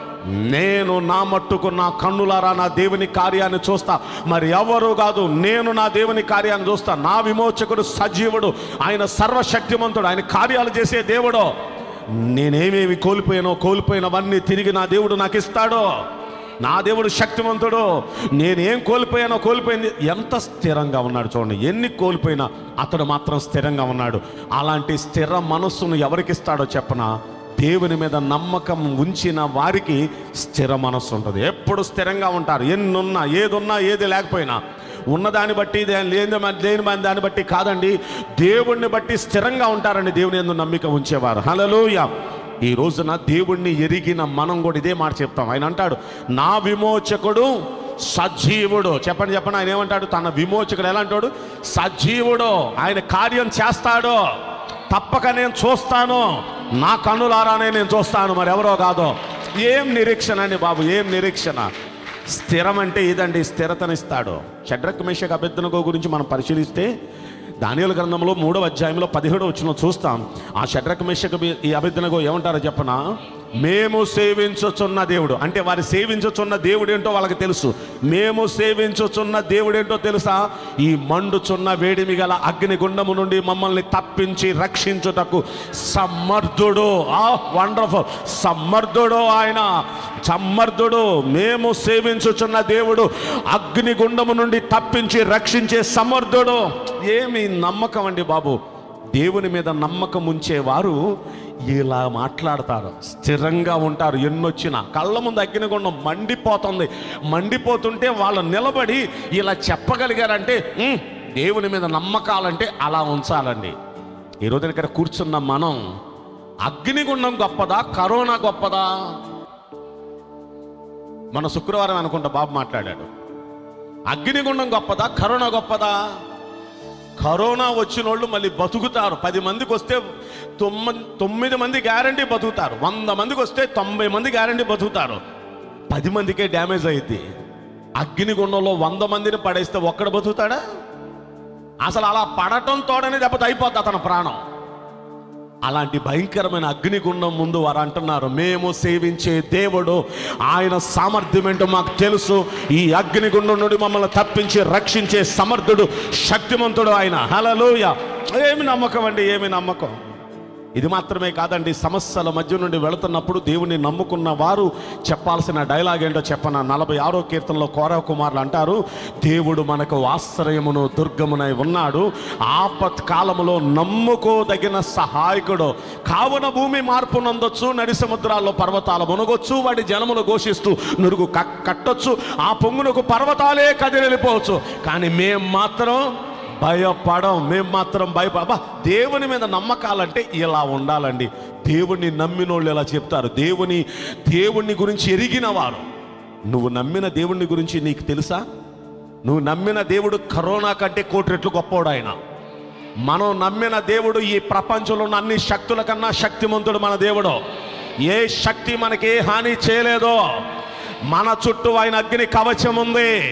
నేను నా మట్టుకు నా కన్నులారా నా దేవుని కార్యాన్ని చూస్తా మరి ఎవరు కాదు నేను నా దేవుని కార్యాన్ని చూస్తా నా విమోచకుడు సజీవుడు ఆయన సర్వశక్తిమంతుడు ఆయన కార్యాలు చేసే దేవుడు నేనేమేమి కోల్పోయానో కోల్పోయినవన్నీ తిరిగి నా దేవుడు నాకు ఇస్తాడో నా దేవుడు శక్తివంతుడు నేనేం కోల్పోయానో కోల్పోయింది ఎంత స్థిరంగా ఉన్నాడు చూడండి ఎన్ని కోల్పోయినా అతడు మాత్రం స్థిరంగా ఉన్నాడు అలాంటి స్థిర మనస్సును ఎవరికి ఇస్తాడో చెప్పనా దేవుని మీద నమ్మకం ఉంచిన వారికి స్థిర మనస్సు ఉంటుంది ఎప్పుడు స్థిరంగా ఉంటారు ఎన్నున్నా ఏదున్నా ఏది లేకపోయినా ఉన్నదాన్ని బట్టి దే- లేని మ- లేని మన దాన్ని బట్టి కాదండి దేవుణ్ణి బట్టి స్థిరంగా ఉంటారండి దేవుని ఎందు నమ్మిక ఉంచేవారు హలలోయ ఈ రోజున దేవుణ్ణి ఎరిగిన మనం కూడా ఇదే మాట చెప్తాం ఆయన అంటాడు నా విమోచకుడు సజీవుడు చెప్పండి చెప్పండి ఆయన ఏమంటాడు తన విమోచకుడు ఎలా అంటాడు సజీవుడు ఆయన కార్యం చేస్తాడు తప్పక నేను చూస్తాను నా కన్నులారానే నేను చూస్తాను మరి ఎవరో కాదో ఏం నిరీక్షణ అండి బాబు ఏం నిరీక్షణ స్థిరం అంటే ఇదండి స్థిరతనిస్తాడు షడ్రక్ మేషక్ అభ్యర్థనగో గురించి మనం పరిశీలిస్తే దానియల గ్రంథంలో మూడవ అధ్యాయంలో పదిహేడు వచ్చిన చూస్తాం ఆ షడ్రక్ మేషక్ ఈ అభ్యర్థనగో ఏమంటారో చెప్పనా మేము సేవించుచున్న దేవుడు అంటే వారు సేవించుచున్న దేవుడు ఏంటో వాళ్ళకి తెలుసు మేము సేవించుచున్న దేవుడేంటో తెలుసా ఈ మండుచున్న వేడిమి గల అగ్నిగుండము నుండి మమ్మల్ని తప్పించి రక్షించుటకు సమర్థుడు ఆ వండర్ఫుల్ సమర్థుడు ఆయన సమర్థుడు మేము సేవించుచున్న దేవుడు అగ్నిగుండము నుండి తప్పించి రక్షించే సమర్థుడు ఏమి నమ్మకం అండి బాబు దేవుని మీద నమ్మకం ఉంచేవారు ఇలా మాట్లాడతారు స్థిరంగా ఉంటారు ఎన్నొచ్చినా కళ్ళ ముందు అగ్నిగుండం మండిపోతుంది మండిపోతుంటే వాళ్ళు నిలబడి ఇలా చెప్పగలిగారంటే "ఉమ్, దేవుని మీద నమ్మకాలంటే అలా ఉంచాలండి ఈరోజు ఇక్కడ కూర్చున్న మనం అగ్నిగుండం గొప్పదా కరోనా గొప్పదా మన శుక్రవారం అనుకుంటా బాబు మాట్లాడాడు అగ్నిగుండం గొప్పదా కరోనా గొప్పదా కరోనా వచ్చిన వాళ్ళు మళ్ళీ బతుకుతారు పది మందికి వస్తే తొమ్మిది తొమ్మిది మంది గ్యారంటీ బతుకుతారు వంద మందికి వస్తే తొంభై మంది గ్యారంటీ బతుకుతారు పది మందికే డ్యామేజ్ అయింది అగ్నిగుండంలో వంద మందిని పడేస్తే ఒక్కడ బతుకుతాడా అసలు అలా పడటం తోడనే దెబ్బతో అయిపోద్ది అతని ప్రాణం అలాంటి భయంకరమైన అగ్నిగుండం ముందు వారు అంటున్నారు మేము సేవించే దేవుడు ఆయన సామర్థ్యం ఏంటో మాకు తెలుసు ఈ అగ్నిగుండం నుండి మమ్మల్ని తప్పించి రక్షించే సమర్థుడు శక్తిమంతుడు ఆయన హలలోయ ఏమి నమ్మకం అండి ఏమి నమ్మకం ఇది మాత్రమే కాదండి సమస్యల మధ్య నుండి వెళుతున్నప్పుడు దేవుని నమ్ముకున్న వారు చెప్పాల్సిన డైలాగ్ ఏంటో చెప్పన నలభై ఆరో కీర్తనలో కోరవ కుమారులు అంటారు దేవుడు మనకు ఆశ్రయమును దుర్గమునై ఉన్నాడు ఆపత్ కాలములో నమ్ముకోదగిన సహాయకుడు కావున భూమి మార్పు నందొచ్చు నడి సముద్రాల్లో పర్వతాలు మునగొచ్చు వాటి జలమును ఘోషిస్తూ నురుగు క- కట్టొచ్చు ఆ పొంగునకు పర్వతాలే కదిలిపోవచ్చు కానీ మేం మాత్రం భయపడం మేము మాత్రం భయపడ అబ్బా, దేవుని మీద నమ్మకాలంటే ఇలా ఉండాలండి దేవుణ్ణి నమ్మిన వాళ్ళు ఇలా చెప్తారు దేవుని దేవుణ్ణి గురించి ఎరిగిన వారు నువ్వు నమ్మిన దేవుణ్ణి గురించి నీకు తెలుసా నువ్వు నమ్మిన దేవుడు కరోనా కంటే కోటి రెట్లు గొప్పోడు ఆయన మనం నమ్మిన దేవుడు ఈ ప్రపంచంలో ఉన్న అన్ని శక్తుల కన్నా శక్తిమంతుడు మన దేవుడు ఏ శక్తి మనకి ఏ హాని చేయలేదో మన చుట్టూ ఆయన అగ్ని కవచం ఉంది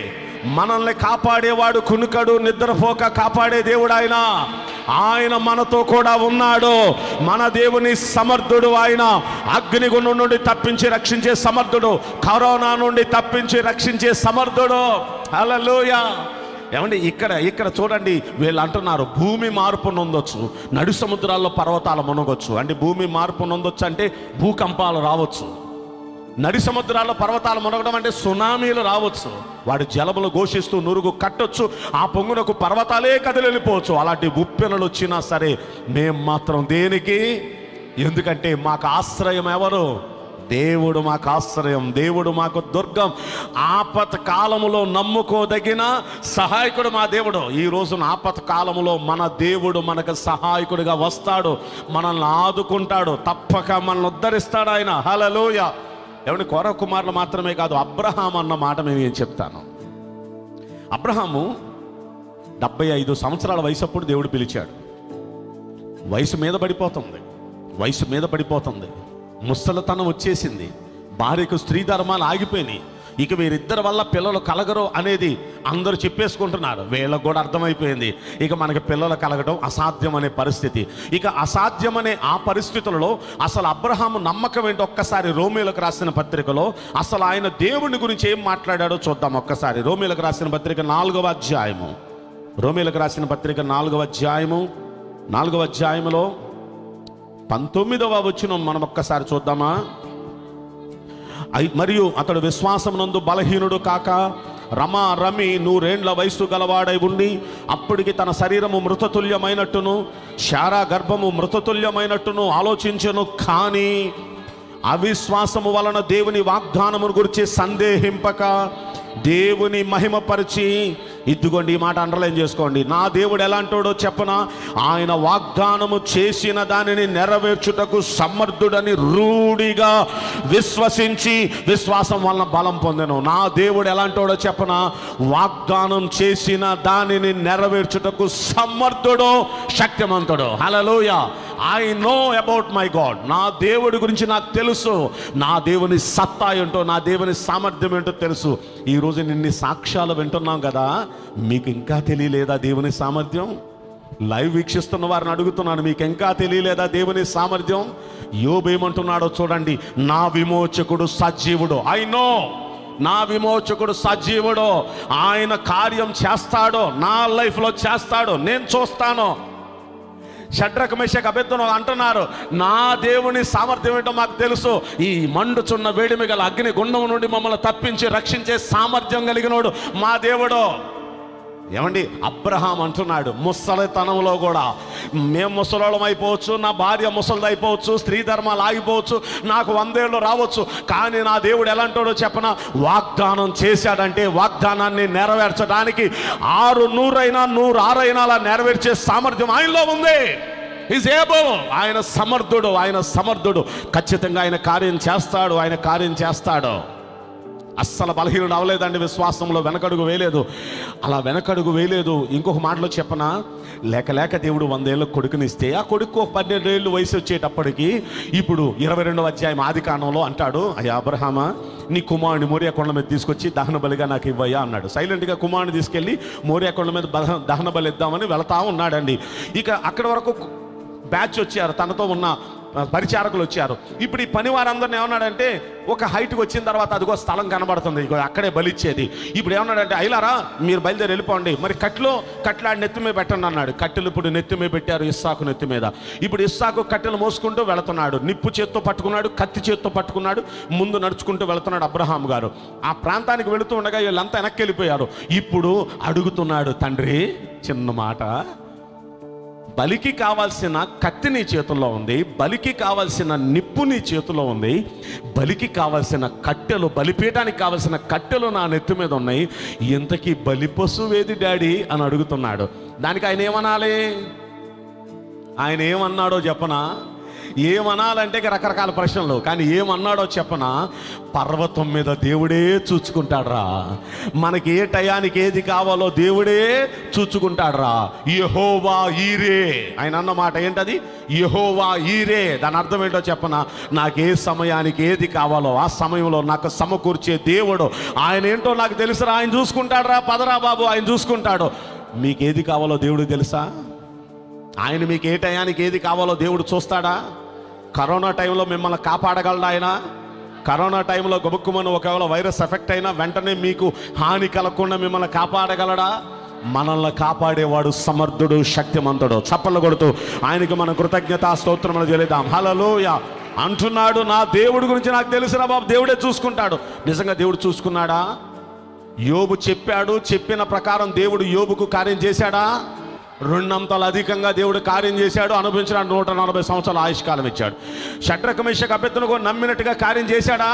మనల్ని కాపాడేవాడు కునుకడు నిద్రపోక కాపాడే దేవుడు ఆయన ఆయన మనతో కూడా ఉన్నాడు మన దేవుని సమర్థుడు ఆయన అగ్నిగుండం నుండి తప్పించి రక్షించే సమర్థుడు కరోనా నుండి తప్పించి రక్షించే సమర్థుడు హల్లెలూయా ఏమండి ఇక్కడ ఇక్కడ చూడండి వీళ్ళు అంటున్నారు భూమి మార్పు నొందొచ్చు నడు సముద్రాల్లో పర్వతాలు మునగొచ్చు అంటే భూమి మార్పు నొందొచ్చు అంటే భూకంపాలు రావచ్చు నడి సముద్రాల్లో పర్వతాలు మునగడం అంటే సునామీలు రావచ్చు వాడి జలములు ఘోషిస్తూ నురుగు కట్టొచ్చు ఆ పొంగునకు పర్వతాలే కదిలిపోవచ్చు అలాంటి ఉప్పెనలు వచ్చినా సరే మేం మాత్రం దేనికి ఎందుకంటే మాకు ఆశ్రయం ఎవరు దేవుడు మాకు ఆశ్రయం దేవుడు మాకు దుర్గం ఆపత్ కాలములో నమ్ముకోదగిన సహాయకుడు మా దేవుడు ఈ రోజున ఆపత్ కాలములో మన దేవుడు మనకు సహాయకుడిగా వస్తాడు మనల్ని ఆదుకుంటాడు తప్పక మనల్ని ఉద్ధరిస్తాడు ఆయన హలలోయ ఎవరి కోర కుమారులు మాత్రమే కాదు అబ్రహాం అన్న మాట మేము ఏం చెప్తాను అబ్రహాము డెబ్బై ఐదు సంవత్సరాల వయసు అప్పుడు దేవుడు పిలిచాడు వయసు మీద పడిపోతుంది వయసు మీద పడిపోతుంది ముసలతనం వచ్చేసింది భార్యకు స్త్రీ ధర్మాలు ఆగిపోయినాయి ఇక వీరిద్దరి వల్ల పిల్లలు కలగరు అనేది అందరూ చెప్పేసుకుంటున్నారు వీళ్ళకు కూడా అర్థమైపోయింది ఇక మనకి పిల్లలు కలగడం అసాధ్యం అనే పరిస్థితి ఇక అసాధ్యం అనే ఆ పరిస్థితులలో అసలు అబ్రహాము నమ్మకం ఏంటి ఒక్కసారి రోమిలకు రాసిన పత్రికలో అసలు ఆయన దేవుని గురించి ఏం మాట్లాడాడో చూద్దాం ఒక్కసారి రోమిలకు రాసిన పత్రిక నాలుగవ అధ్యాయము రోమిలకు రాసిన పత్రిక నాలుగవ అధ్యాయము నాలుగవ అధ్యాయములో పంతొమ్మిదవ వచనం మనం ఒక్కసారి చూద్దామా ఐ- మరియు అతడు విశ్వాసమునందు బలహీనుడు కాక రమ రమి నూరేండ్ల వయస్సు గలవాడై ఉండి అప్పటికి తన శరీరము మృతతుల్యమైనట్టును శారా గర్భము మృతతుల్యమైనట్టును ఆలోచించను కానీ అవిశ్వాసము వలన దేవుని వాగ్దానమును గురించి సందేహింపక దేవుని మహిమపరిచి ఇదిగోండి ఈ మాట అండర్లైన్ చేసుకోండి నా దేవుడు ఎలాంటోడో చెప్పన ఆయన వాగ్దానము చేసిన దానిని నెరవేర్చుటకు సమర్థుడని రూఢిగా విశ్వసించి విశ్వాసం వలన బలం పొందెను నా దేవుడు ఎలాంటోడో చెప్పన వాగ్దానం చేసిన దానిని నెరవేర్చుటకు సమర్థుడు శక్తిమంతుడు హలలోయ I know about my God నా దేవుడి గురించి నాకు తెలుసు నా దేవుని సత్తా ఏంటో నా దేవుని సామర్థ్యం ఏంటో తెలుసు ఈ రోజు నిన్ని సాక్ష్యాలు వింటున్నాం కదా మీకు ఇంకా తెలియలేదా దేవుని సామర్థ్యం లైవ్ వీక్షిస్తున్న వారిని అడుగుతున్నాను మీకు ఇంకా తెలియలేదా దేవుని సామర్థ్యం యోబు ఏమంటున్నాడో చూడండి నా విమోచకుడు సజీవుడు ఐ నో నా విమోచకుడు సజీవుడు ఆయన కార్యం చేస్తాడో నా లైఫ్లో చేస్తాడో నేను చూస్తాను షడ్రక మేషక్ అభ్యర్థులు అంటున్నారు నా దేవుని సామర్థ్యం ఏంటో మాకు తెలుసు ఈ మండుచున్న వేడిమి గల అగ్ని గుండం నుండి మమ్మల్ని తప్పించి రక్షించే సామర్థ్యం కలిగినోడు మా దేవుడు ఏమండి అబ్రహాం అంటున్నాడు ముసలితనంలో కూడా మేము ముసలోళం అయిపోవచ్చు నా భార్య ముసలిది అయిపోవచ్చు స్త్రీ ధర్మాలు ఆగిపోవచ్చు నాకు వందేళ్ళు రావచ్చు కానీ నా దేవుడు ఎలాంటోడో చెప్పన వాగ్దానం చేశాడంటే వాగ్దానాన్ని నెరవేర్చడానికి ఆరు నూరైనా నూరు ఆరైనా అలా నెరవేర్చే సామర్థ్యం ఆయనలో ఉంది ఈజ్ ఏబుల్ ఆయన సమర్థుడు ఆయన సమర్థుడు ఖచ్చితంగా ఆయన కార్యం చేస్తాడు ఆయన కార్యం చేస్తాడు అస్సలు బలహీనుడు అవ్వలేదండి విశ్వాసంలో వెనకడుగు వేయలేదు అలా వెనకడుగు వేయలేదు ఇంకొక మాటలో చెప్పనా లేక లేక దేవుడు వందేళ్ళ కొడుకునిస్తే ఆ కొడుకు ఒక పన్నెండేళ్ళు వయసు వచ్చేటప్పటికి ఇప్పుడు ఇరవై రెండవ అధ్యాయం ఆది కాండంలో అంటాడు అయ్యా అబ్రహామా నీ కుమారుని మోరియా కొండ మీద తీసుకొచ్చి దహన బలిగా నాకు ఇవ్వయ్యా అన్నాడు సైలెంట్గా కుమారుని తీసుకెళ్ళి మోరియా కొండ మీద బల- దహన బలి ఇద్దామని వెళతా ఉన్నాడండి ఇక అక్కడి వరకు బ్యాచ్ వచ్చారు తనతో ఉన్న ఆ, పరిచారకులు వచ్చారు ఇప్పుడు ఈ పని వారందరిని ఏమన్నాడంటే ఒక హైట్కి వచ్చిన తర్వాత అదిగో స్థలం కనబడుతుంది ఇగో అక్కడే బలిచ్చేది ఇప్పుడు ఏమన్నాడంటే అయిలారా మీరు బయలుదేరి వెళ్ళిపోండి మరి కట్లో కట్లాడి నెత్తి మీద పెట్టండి అన్నాడు కట్టెలు ఇప్పుడు నెత్తి మీద పెట్టారు ఇస్సాకు నెత్తి మీద ఇప్పుడు ఇస్సాకు కట్టెలు మోసుకుంటూ వెళుతున్నాడు నిప్పు చేత్తో పట్టుకున్నాడు కత్తి చేత్తో పట్టుకున్నాడు ముందు నడుచుకుంటూ వెళుతున్నాడు అబ్రహాం గారు ఆ ప్రాంతానికి వెళుతూ ఉండగా వీళ్ళంతా వెనక్కి వెళ్ళిపోయారు ఇప్పుడు అడుగుతున్నాడు తండ్రి చిన్న మాట బలికి కావాల్సిన కత్తి నీ చేతుల్లో ఉంది బలికి కావాల్సిన నిప్పు నీ చేతిలో ఉంది బలికి కావాల్సిన కట్టెలు బలిపీయటానికి కావాల్సిన కట్టెలు నా నెత్తి మీద ఉన్నాయి ఇంతకీ బలి పశువేది డాడీ అని అడుగుతున్నాడు దానికి ఆయన ఏమనాలి ఆయన ఏమన్నాడో చెప్పనా ఏమనాలంటే ఇక రకరకాల ప్రశ్నలు కానీ ఏమన్నాడో చెప్పనా పర్వతం మీద దేవుడే చూచుకుంటాడ్రా మనకి ఏ టయానికి ఏది కావాలో దేవుడే చూచుకుంటాడ్రా యహోవా ఈరే ఆయన అన్న మాట ఏంటది యహోవా ఈరే దాని అర్థం ఏంటో చెప్పనా నాకు ఏ సమయానికి ఏది కావాలో ఆ సమయంలో నాకు సమకూర్చే దేవుడు ఆయన ఏంటో నాకు తెలుసురా ఆయన చూసుకుంటాడురా పదరా బాబు ఆయన చూసుకుంటాడు మీకు ఏది కావాలో దేవుడికి తెలుసా ఆయన మీకు ఏ టయానికి ఏది కావాలో దేవుడు చూస్తాడా కరోనా టైంలో మిమ్మల్ని కాపాడగలడా ఆయన కరోనా టైంలో గబుక్కుమని ఒకవేళ వైరస్ ఎఫెక్ట్ అయినా వెంటనే మీకు హాని కలగకుండా మిమ్మల్ని కాపాడగలడా మనల్ని కాపాడేవాడు సమర్థుడు శక్తిమంతుడు చప్పలు కొడుతూ ఆయనకి మన కృతజ్ఞత స్తోత్రములు చెల్లిద్దాం హలలోయ అంటున్నాడు నా దేవుడి గురించి నాకు తెలుసురా బాబు దేవుడే చూసుకుంటాడు నిజంగా దేవుడు చూసుకున్నాడా యోబు చెప్పాడు చెప్పిన ప్రకారం దేవుడు యోబుకు కార్యం చేశాడా రెండంతలు అధికంగా దేవుడు కార్యం చేశాడు అనుభవించడానికి నూట నలభై సంవత్సరాల ఆయుష్కాలం ఇచ్చాడు షట్రకమేష అభ్యర్థులకు నమ్మినట్టుగా కార్యం చేశాడా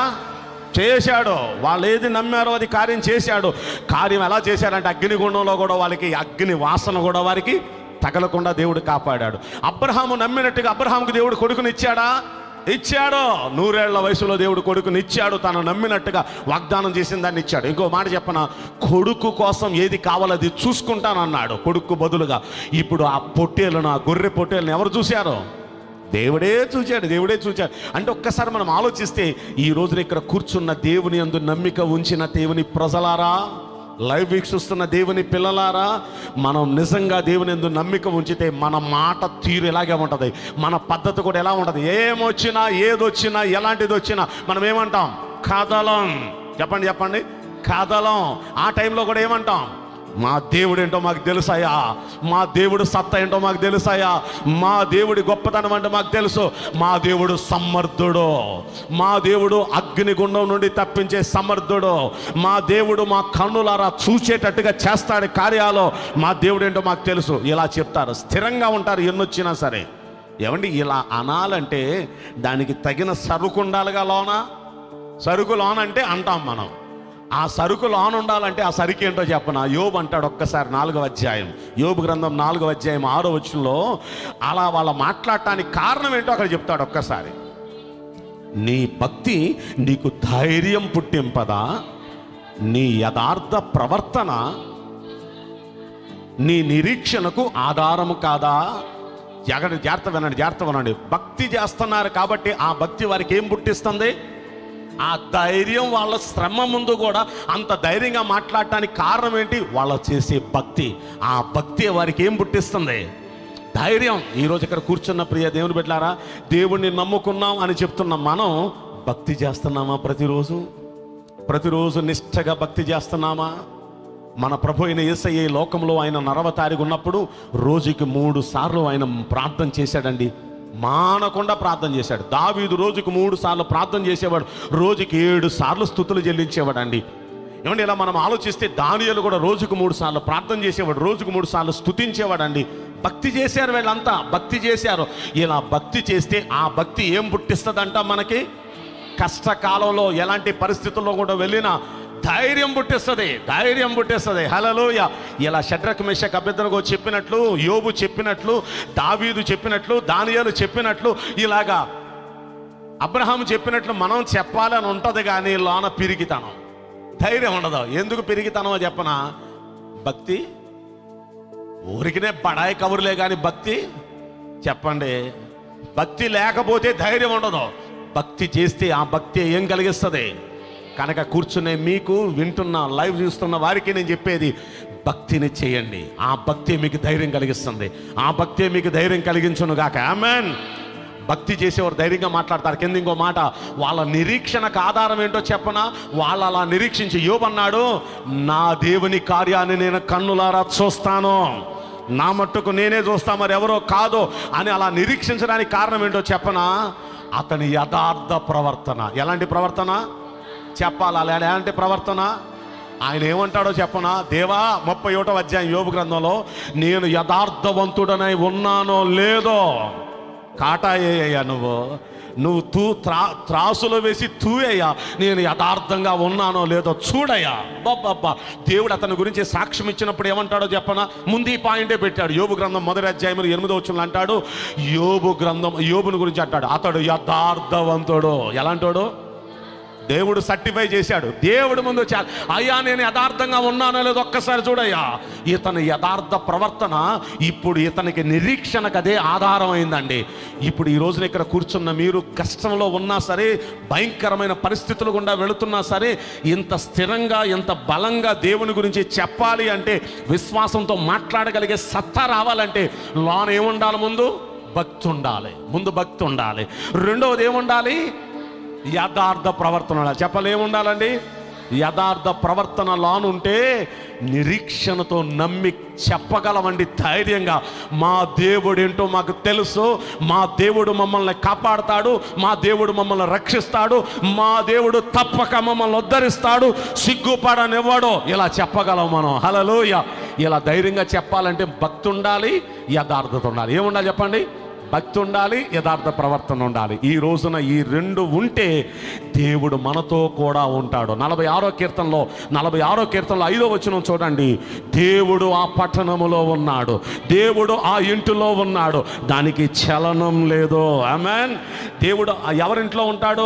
చేశాడు వాళ్ళు ఏది నమ్మారో అది కార్యం చేశాడు కార్యం ఎలా చేశాడంటే అగ్నిగుండంలో కూడా వాళ్ళకి అగ్ని వాసన కూడా వారికి తగలకుండా దేవుడు కాపాడాడు అబ్రహాము నమ్మినట్టుగా అబ్రహాముకు దేవుడు కొడుకునిచ్చాడా ఇచ్చాడు నూరేళ్ల వయసులో దేవుడు కొడుకుని ఇచ్చాడు తను నమ్మినట్టుగా వాగ్దానం చేసిన దాన్ని ఇచ్చాడు ఇంకో మాట చెప్పన కొడుకు కోసం ఏది కావాలో అది చూసుకుంటానన్నాడు కొడుకు బదులుగా ఇప్పుడు ఆ పొట్టేలను ఆ గొర్రె పొట్టేలను ఎవరు చూశారు దేవుడే చూచాడు దేవుడే చూచాడు అంటే ఒక్కసారి మనం ఆలోచిస్తే ఈ రోజున ఇక్కడ కూర్చున్న దేవుని అందు నమ్మిక ఉంచిన దేవుని ప్రజలారా లైవ్ వీక్షిస్తున్న దేవుని పిల్లలారా మనం నిజంగా దేవుని ఎందు నమ్మిక ఉంచితే మన మాట తీరు ఎలాగే ఉంటుంది మన పద్ధతి కూడా ఎలా ఉంటుంది ఏమొచ్చినా ఏదొచ్చినా ఎలాంటిది వచ్చినా మనం ఏమంటాం కదలం చెప్పండి చెప్పండి కదలం ఆ టైంలో కూడా ఏమంటాం మా దేవుడు ఏంటో మాకు తెలుసాయా మా దేవుడు సత్త ఏంటో మాకు తెలుసాయా మా దేవుడి గొప్పతనం అంటే మాకు తెలుసు మా దేవుడు సమర్థుడు మా దేవుడు అగ్నిగుండం నుండి తప్పించే సమర్థుడు మా దేవుడు మా కన్నులారా చూచేటట్టుగా చేస్తాడు కార్యాలు మా దేవుడు ఏంటో మాకు తెలుసు ఇలా చెప్తారు స్థిరంగా ఉంటారు ఎన్నొచ్చినా సరే ఏమండి ఇలా అనాలంటే దానికి తగిన సరుకు ఉండాలిగా లోన సరుకు లోన అంటే అంటాం మనం ఆ సరుకు లోన్ ఉండాలంటే ఆ సరుకు ఏంటో చెప్పన యోబు అంటాడు ఒక్కసారి నాలుగవ అధ్యాయం యోబు గ్రంథం నాలుగవ అధ్యాయం ఆరో వచ్చంలో అలా వాళ్ళ మాట్లాడటానికి కారణం ఏంటో అక్కడ చెప్తాడు ఒక్కసారి నీ భక్తి నీకు ధైర్యం పుట్టింపదా నీ యథార్థ ప్రవర్తన నీ నిరీక్షణకు ఆధారము కాదా జగన్ జాగ్రత్త వినండి జాగ్రత్త వినండి భక్తి చేస్తున్నారు కాబట్టి ఆ భక్తి వారికి ఏం పుట్టిస్తుంది ఆ ధైర్యం వాళ్ళ శ్రమ ముందు కూడా అంత ధైర్యంగా మాట్లాడటానికి కారణం ఏంటి వాళ్ళ చేసే భక్తి ఆ భక్తి వారికి ఏం పుట్టిస్తుంది ధైర్యం ఈరోజు ఇక్కడ కూర్చున్న ప్రియ దేవుని బిడ్డారా దేవుణ్ణి నమ్ముకున్నాం అని చెప్తున్న మనం భక్తి చేస్తున్నామా ప్రతిరోజు ప్రతిరోజు నిష్ఠగా భక్తి చేస్తున్నామా మన ప్రభు అయిన యేసయ్య ఈ లోకంలో ఆయన నరవతారిగా ఉన్నప్పుడు రోజుకి మూడు సార్లు ఆయన ప్రార్థన చేశాడండి మానకుండా ప్రార్థన చేశాడు దావీదు రోజుకు మూడు సార్లు ప్రార్థన చేసేవాడు రోజుకి ఏడు సార్లు స్థుతులు చెల్లించేవాడండి ఏమండి ఇలా మనం ఆలోచిస్తే దానియలు కూడా రోజుకు మూడు సార్లు ప్రార్థన చేసేవాడు రోజుకు మూడు సార్లు స్థుతించేవాడండి భక్తి చేశారు వీళ్ళంతా భక్తి చేశారు ఇలా భక్తి చేస్తే ఆ భక్తి ఏం పుట్టిస్తుందంట మనకి కష్టకాలంలో ఎలాంటి పరిస్థితుల్లో కూడా వెళ్ళినా ధైర్యం పుట్టిస్తుంది ధైర్యం పుట్టిస్తుంది హలలోయ ఇలా షడ్రక్ మెషక్ అభ్యర్థనకు చెప్పినట్లు యోబు చెప్పినట్లు దావీదు చెప్పినట్లు దానియాలు చెప్పినట్లు ఇలాగా అబ్రహాం చెప్పినట్లు మనం చెప్పాలని ఉంటుంది కానీ లోన పిరిగితనం ధైర్యం ఉండదు ఎందుకు పిరిగితనమో చెప్పనా భక్తి ఊరికినే బడాయి కబుర్లే కానీ భక్తి చెప్పండి భక్తి లేకపోతే ధైర్యం ఉండదు భక్తి చేస్తే ఆ భక్తి ఏం కలిగిస్తుంది కనుక కూర్చునే మీకు వింటున్న లైవ్ చూస్తున్న వారికి నేను చెప్పేది భక్తిని చేయండి ఆ భక్తి మీకు ధైర్యం కలిగిస్తుంది ఆ భక్తి మీకు ధైర్యం కలిగించును గాక ఆమెన్ భక్తి చేసేవారు ధైర్యంగా మాట్లాడతారు కింద ఇంకో మాట వాళ్ళ నిరీక్షణకు ఆధారం ఏంటో చెప్పనా వాళ్ళు అలా నిరీక్షించి యోబన్నాడు నా దేవుని కార్యాన్ని నేను కన్నులారా చూస్తాను నా మట్టుకు నేనే చూస్తా మరి ఎవరో కాదో అని అలా నిరీక్షించడానికి కారణం ఏంటో చెప్పనా అతని యథార్థ ప్రవర్తన ఎలాంటి ప్రవర్తన చెప్పాలి అలా ఎలాంటి ప్రవర్తన ఆయన ఏమంటాడో చెప్పనా దేవా ముప్పై ఒకటో అధ్యాయం యోబు గ్రంథంలో నేను యథార్థవంతుడనై ఉన్నానో లేదో కాటాయ్యా నువ్వు నువ్వు తూ త్రా త్రాసులో వేసి తూవేయ్యా నేను యథార్థంగా ఉన్నానో లేదో చూడయ్యా బాబ్బా దేవుడు అతని గురించి సాక్ష్యం ఇచ్చినప్పుడు ఏమంటాడో చెప్పనా ముందు ఈ పాయింటే పెట్టాడు యోబు గ్రంథం మొదటి అధ్యాయం ఎనిమిదో వచ్చిన అంటాడు యోబు గ్రంథం యోబుని గురించి అంటాడు అతడు యథార్థవంతుడు ఎలాంటోడు దేవుడు సర్టిఫై చేశాడు దేవుడు ముందు చా అయ్యా నేను యథార్థంగా ఉన్నానో లేదో ఒక్కసారి చూడయ్యా ఇతని యథార్థ ప్రవర్తన ఇప్పుడు ఇతనికి నిరీక్షణకు అదే ఆధారం అయిందండి ఇప్పుడు ఈ రోజున ఇక్కడ కూర్చున్న మీరు కష్టంలో ఉన్నా సరే భయంకరమైన పరిస్థితులు గుండా వెళుతున్నా సరే ఇంత స్థిరంగా ఇంత బలంగా దేవుని గురించి చెప్పాలి అంటే విశ్వాసంతో మాట్లాడగలిగే సత్తా రావాలంటే లోన ఏముండాలి ముందు భక్తి ఉండాలి ముందు భక్తి ఉండాలి రెండవది ఏముండాలి యథార్థ ప్రవర్తన ఉండాలి. చెప్పలేముండాలండి యథార్థ ప్రవర్తన లానుంటే నిరీక్షణతో నమ్మి చెప్పగలమండి ధైర్యంగా మా దేవుడు ఏంటో మాకు తెలుసు మా దేవుడు మమ్మల్ని కాపాడుతాడు మా దేవుడు మమ్మల్ని రక్షిస్తాడు మా దేవుడు తప్పక మమ్మల్ని ఉద్ధరిస్తాడు సిగ్గుపడనివ్వడు ఇలా చెప్పగలం మనం హలలోయ ఇలా ధైర్యంగా చెప్పాలంటే భక్తి ఉండాలి యథార్థత ఉండాలి ఏముండాలి చెప్పండి భక్తి ఉండాలి యథార్థ ప్రవర్తన ఉండాలి ఈ రోజున ఈ రెండు ఉంటే దేవుడు మనతో కూడా ఉంటాడు నలభై ఆరో కీర్తనలో నలభై ఆరో కీర్తనలో ఐదో వచనం చూడండి దేవుడు ఆ పట్టణములో ఉన్నాడు దేవుడు ఆ ఇంటిలో ఉన్నాడు దానికి చలనం లేదు ఆమెన్ దేవుడు ఆ ఎవరింట్లో ఉంటాడు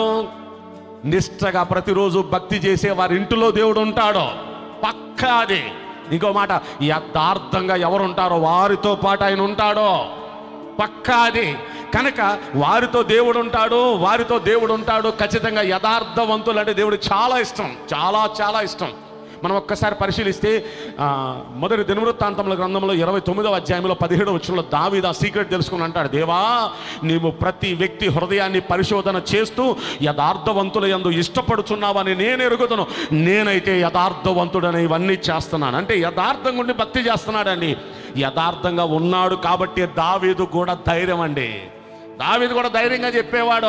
నిష్టగా ప్రతిరోజు భక్తి చేసే వారి ఇంటిలో దేవుడు ఉంటాడు పక్కా అది ఇంకో మాట యథార్థంగా ఎవరుంటారో వారితో పాటు ఆయన ఉంటాడో పక్కా అది కనుక వారితో దేవుడు ఉంటాడు వారితో దేవుడు ఉంటాడు ఖచ్చితంగా యథార్థవంతులు అంటే దేవుడు చాలా ఇష్టం చాలా చాలా ఇష్టం మనం ఒక్కసారి పరిశీలిస్తే ఆ, మొదటి దినవృత్తాంతముల గ్రంథంలో ఇరవై తొమ్మిదవ అధ్యాయంలో పదిహేడు వచ్చిన దావీద సీక్రెట్ తెలుసుకుని అంటాడు దేవా నీవు ప్రతి వ్యక్తి హృదయాన్ని పరిశోధన చేస్తూ యథార్థవంతుల యందు ఇష్టపడుచున్నావని నేను ఎరుగుతాను నేనైతే యథార్థవంతుడని ఇవన్నీ చేస్తున్నాను అంటే యథార్థంగా ఉండి భక్తి చేస్తున్నాడండి యథార్థంగా ఉన్నాడు కాబట్టి దావీదు కూడా ధైర్యం అండి దావీదు కూడా ధైర్యంగా చెప్పేవాడు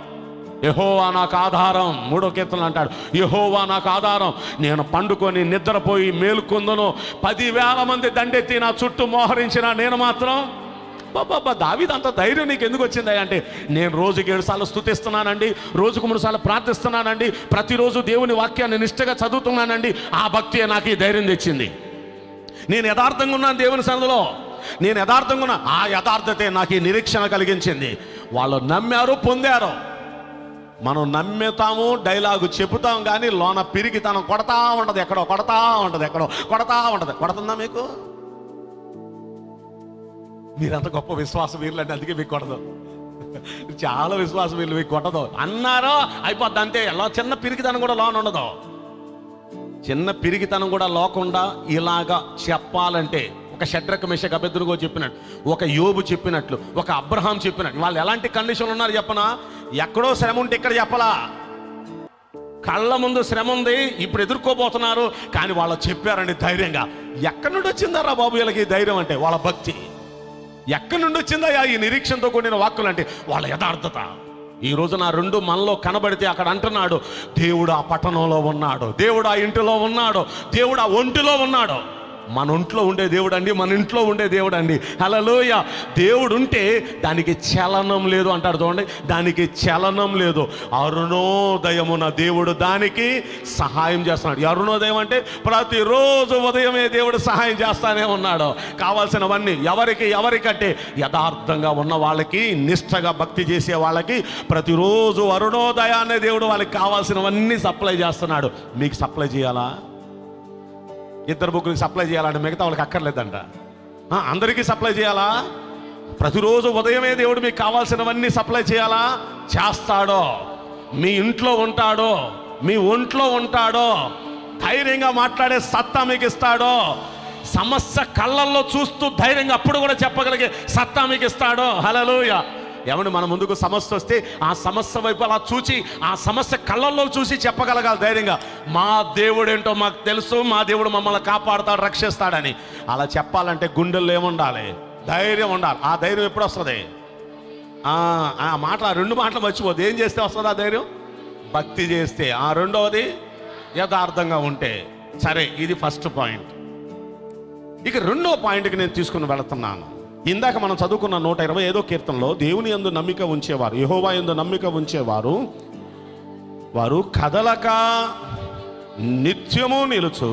యహోవా నాకు ఆధారం మూడో కీర్తనలు అంటాడు యహోవా నాకు ఆధారం నేను పండుకొని నిద్రపోయి మేలుకొందును పదివేల మంది దండెత్తి నా చుట్టూ మోహరించిన నేను మాత్రం బాబా దావీదు అంత ధైర్యం నీకు ఎందుకు వచ్చింది అంటే నేను రోజుకి ఏడు సార్లు స్థుతిస్తున్నానండి రోజుకు మూడు సార్లు ప్రార్థిస్తున్నానండి ప్రతిరోజు దేవుని వాక్యాన్ని నిష్టగా చదువుతున్నానండి ఆ భక్తి నాకు ఈ ధైర్యం తెచ్చింది నేను యథార్థంగా ఉన్నాను దేవుని సన్నిధిలో నేను యథార్థంగా ఉన్నా ఆ యథార్థతే నాకు ఈ నిరీక్షణ కలిగించింది వాళ్ళు నమ్మారు పొందారు మనం నమ్ముతాము డైలాగు చెబుతాం కానీ లోన పిరిగితనం కొడతా ఉంటది ఎక్కడో కొడతా ఉంటది ఎక్కడో కొడతా ఉంటది కొడుతుందా మీకు మీరంత గొప్ప విశ్వాసం వీళ్ళంటే అందుకే మీకు కొడదు చాలా విశ్వాసం వీళ్ళు మీకు కొట్టదు అన్నారో అయిపోద్ది అంతే ఎలా చిన్న పిరిగితనం కూడా లోన ఉండదు చిన్న పిరిగితనం కూడా లేకుండా ఇలాగా చెప్పాలంటే ఒక షడ్రక మిషక్ అభ్యర్థులుగో చెప్పినట్టు ఒక యోబు చెప్పినట్లు ఒక అబ్రహాం చెప్పినట్టు వాళ్ళు ఎలాంటి కండిషన్లు ఉన్నారు చెప్పనా ఎక్కడో శ్రమ ఉంటే ఇక్కడ చెప్పలా కళ్ళ ముందు శ్రమ ఉంది ఇప్పుడు ఎదుర్కోబోతున్నారు కానీ వాళ్ళు చెప్పారండి ధైర్యంగా ఎక్కడి నుండి వచ్చిందారా బాబు వీళ్ళకి ఈ ధైర్యం అంటే వాళ్ళ భక్తి ఎక్కడి నుండి వచ్చిందా ఈ నిరీక్షణతో కూడిన వాక్కులు అంటే వాళ్ళ యథార్థత ఈ రోజు నా రెండు మనలో కనబడితే అక్కడ అంటున్నాడు దేవుడు ఆ పట్టణంలో ఉన్నాడు దేవుడు ఆ ఇంటిలో ఉన్నాడు దేవుడు ఆ ఒంటిలో ఉన్నాడు మన ఒంట్లో ఉండే దేవుడు అండి మన ఇంట్లో ఉండే దేవుడు అండి హలలోయ దేవుడు ఉంటే దానికి చలనం లేదు అంటాడు చూడండి దానికి చలనం లేదు అరుణోదయమున దేవుడు దానికి సహాయం చేస్తున్నాడు ఈ అరుణోదయం అంటే ప్రతిరోజు ఉదయమే దేవుడు సహాయం చేస్తానే ఉన్నాడు కావాల్సినవన్నీ ఎవరికి ఎవరికంటే యథార్థంగా ఉన్న వాళ్ళకి నిష్టగా భక్తి చేసే వాళ్ళకి ప్రతిరోజు అరుణోదయాన్ని దేవుడు వాళ్ళకి కావాల్సినవన్నీ సప్లై చేస్తున్నాడు మీకు సప్లై చేయాలా ఇద్దరు ముగ్గురికి సప్లై చేయాలంటే మిగతా వాళ్ళకి అక్కర్లేదంట ఆ, అందరికీ సప్లై చేయాలా ప్రతిరోజు ఉదయమే దేవుడు మీకు కావాల్సినవన్నీ సప్లై చేయాలా చేస్తాడో మీ ఇంట్లో ఉంటాడో మీ ఒంట్లో ఉంటాడో ధైర్యంగా మాట్లాడే సత్తా మీకు ఇస్తాడో సమస్య కళ్ళల్లో చూస్తూ ధైర్యంగా అప్పుడు కూడా చెప్పగలిగే సత్తా మీకు ఇస్తాడో హలలోయ ఏమండి మన ముందుకు సమస్య వస్తే ఆ సమస్య వైపు అలా చూచి ఆ సమస్య కళ్ళల్లో చూసి చెప్పగలగాలి ధైర్యంగా మా దేవుడు ఏంటో మాకు తెలుసు మా దేవుడు మమ్మల్ని కాపాడుతాడు రక్షిస్తాడని అలా చెప్పాలంటే గుండెల్లో ఏముండాలి ధైర్యం ఉండాలి ఆ ధైర్యం ఎప్పుడు వస్తుంది ఆ ఆ మాట ఆ రెండు మాటలు మర్చిపోదు ఏం చేస్తే వస్తుంది ఆ ధైర్యం భక్తి చేస్తే ఆ రెండవది యథార్థంగా ఉంటే సరే ఇది ఫస్ట్ పాయింట్ ఇక రెండో పాయింట్కి నేను తీసుకుని వెళుతున్నాను ఇందాక మనం చదువుకున్న నూట ఇరవై ఐదో కీర్తనలో దేవుని యందు నమ్మిక ఉంచేవారు యహోవా యందు నమ్మిక ఉంచేవారు వారు కదలక నిత్యము నిలుచు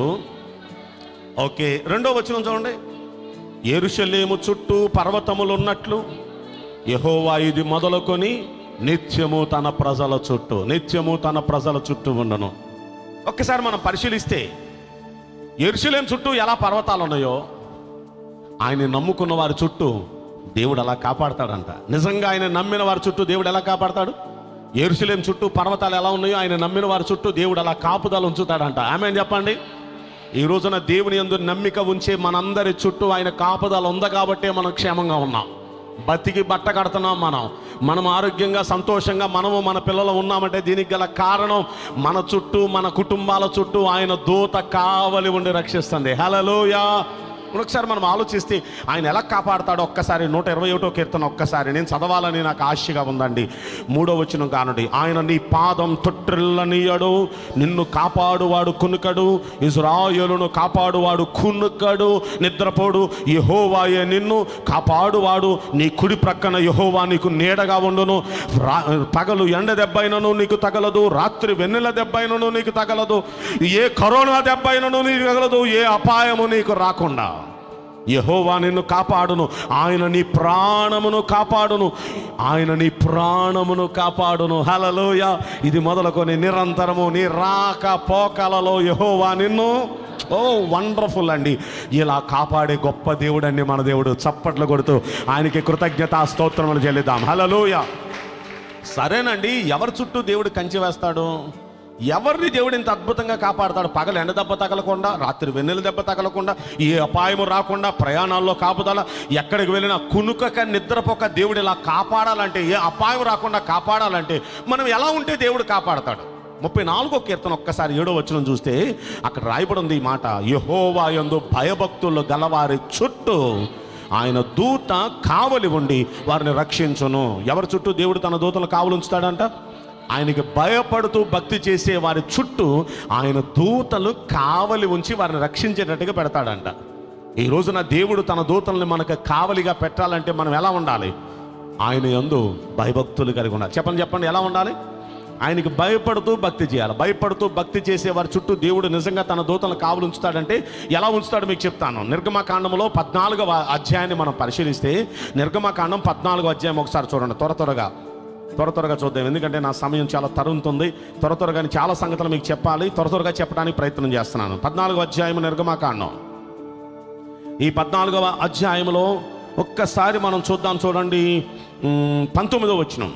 ఓకే రెండో వచనం చూడండి ఎరుషలేము చుట్టూ పర్వతములు ఉన్నట్లు యహోవా ఇది మొదలుకొని నిత్యము తన ప్రజల చుట్టూ నిత్యము తన ప్రజల చుట్టూ ఉండను ఒక్కసారి మనం పరిశీలిస్తే ఎరుషలేం చుట్టూ ఎలా పర్వతాలు ఉన్నాయో ఆయన నమ్ముకున్న వారి చుట్టూ దేవుడు అలా కాపాడతాడంట నిజంగా ఆయన నమ్మిన వారి చుట్టూ దేవుడు ఎలా కాపాడతాడు ఎరుసలేం చుట్టూ పర్వతాలు ఎలా ఉన్నాయో ఆయన నమ్మిన వారి చుట్టూ దేవుడు అలా కాపుదల ఉంచుతాడంట ఆమె చెప్పండి ఈ రోజున దేవుని యందు నమ్మిక ఉంచే మనందరి చుట్టూ ఆయన కాపుదల ఉంది కాబట్టే మనం క్షేమంగా ఉన్నాం బతికి బట్ట కడుతున్నాం మనం మనం ఆరోగ్యంగా సంతోషంగా మనము మన పిల్లలు ఉన్నామంటే దీనికి గల కారణం మన చుట్టూ మన కుటుంబాల చుట్టూ ఆయన దూత కావలి ఉండి రక్షిస్తుంది హలలోయా ఒకసారి మనం ఆలోచిస్తే ఆయన ఎలా కాపాడతాడో ఒక్కసారి నూట ఇరవై ఒకటో కీర్తన ఒక్కసారి నేను చదవాలని నాకు ఆశగా ఉందండి మూడో వచ్చిన కానుడి ఆయన నీ పాదం తొట్టిల్లనీయడు నిన్ను కాపాడువాడు కునుకడు ఇజ్రాయేలును కాపాడువాడు కునుకడు నిద్రపోడు యహోవాయే నిన్ను కాపాడువాడు నీ కుడి ప్రక్కన యహోవా నీకు నీడగా ఉండును రా- పగలు ఎండ దెబ్బైనను నీకు తగలదు రాత్రి వెన్నెల దెబ్బైనను నీకు తగలదు ఏ కరోనా దెబ్బైనను నీకు తగలదు ఏ అపాయము నీకు రాకుండా యహోవా నిన్ను కాపాడును ఆయన నీ ప్రాణమును కాపాడును ఆయన నీ ప్రాణమును కాపాడును హలలోయ ఇది మొదలుకొని నిరంతరము నీ రాక పోకలలో యహోవా నిన్ను ఓ వండర్ఫుల్ అండి ఇలా కాపాడే గొప్ప దేవుడు అండి మన దేవుడు చప్పట్లు కొడుతూ ఆయనకి కృతజ్ఞత స్తోత్రములు చెల్లిద్దాం హలలోయ సరేనండి ఎవరి చుట్టూ దేవుడు కంచి వేస్తాడు ఎవరిని దేవుడు ఇంత అద్భుతంగా కాపాడతాడు పగలు ఎండ దెబ్బ తగలకుండా రాత్రి వెన్నెల దెబ్బ తగలకుండా ఏ అపాయము రాకుండా ప్రయాణాల్లో కాపుదల ఎక్కడికి వెళ్ళినా కునుకక నిద్రపోక దేవుడు ఇలా కాపాడాలంటే ఏ అపాయం రాకుండా కాపాడాలంటే మనం ఎలా ఉంటే దేవుడు కాపాడతాడు ముప్పై నాలుగో కీర్తన ఒక్కసారి ఏడో వచనం చూస్తే అక్కడ రాయబడి ఉంది ఈ మాట యహోవా యందు భయభక్తులు గలవారి చుట్టూ ఆయన దూత కావలి ఉండి వారిని రక్షించును ఎవరి చుట్టూ దేవుడు తన దూతను కావలి ఉంచుతాడంట ఆయనకి భయపడుతూ భక్తి చేసే వారి చుట్టూ ఆయన దూతలు కావలి ఉంచి వారిని రక్షించేటట్టుగా పెడతాడంట ఈ రోజున దేవుడు తన దూతల్ని మనకు కావలిగా పెట్టాలంటే మనం ఎలా ఉండాలి ఆయన యందు భయభక్తులు కలిగి ఉండాలి చెప్పండి చెప్పండి ఎలా ఉండాలి ఆయనకి భయపడుతూ భక్తి చేయాలి భయపడుతూ భక్తి చేసే వారి చుట్టూ దేవుడు నిజంగా తన దూతలను కావలు ఉంచుతాడంటే ఎలా ఉంచుతాడో మీకు చెప్తాను నిర్గమకాండంలో పద్నాలుగవ అధ్యాయాన్ని మనం పరిశీలిస్తే నిర్గమకాండం పద్నాలుగో అధ్యాయం ఒకసారి చూడండి త్వర త్వరగా త్వర త్వరగా చూద్దాం ఎందుకంటే నా సమయం చాలా తరుముతుంది త్వర త్వరగా చాలా సంగతులు మీకు చెప్పాలి త్వర త్వరగా చెప్పడానికి ప్రయత్నం చేస్తున్నాను పద్నాలుగో అధ్యాయం నిర్గమకాండం ఈ పద్నాలుగవ అధ్యాయంలో ఒక్కసారి మనం చూద్దాం చూడండి ఉమ్, పంతొమ్మిదో వచ్చినాం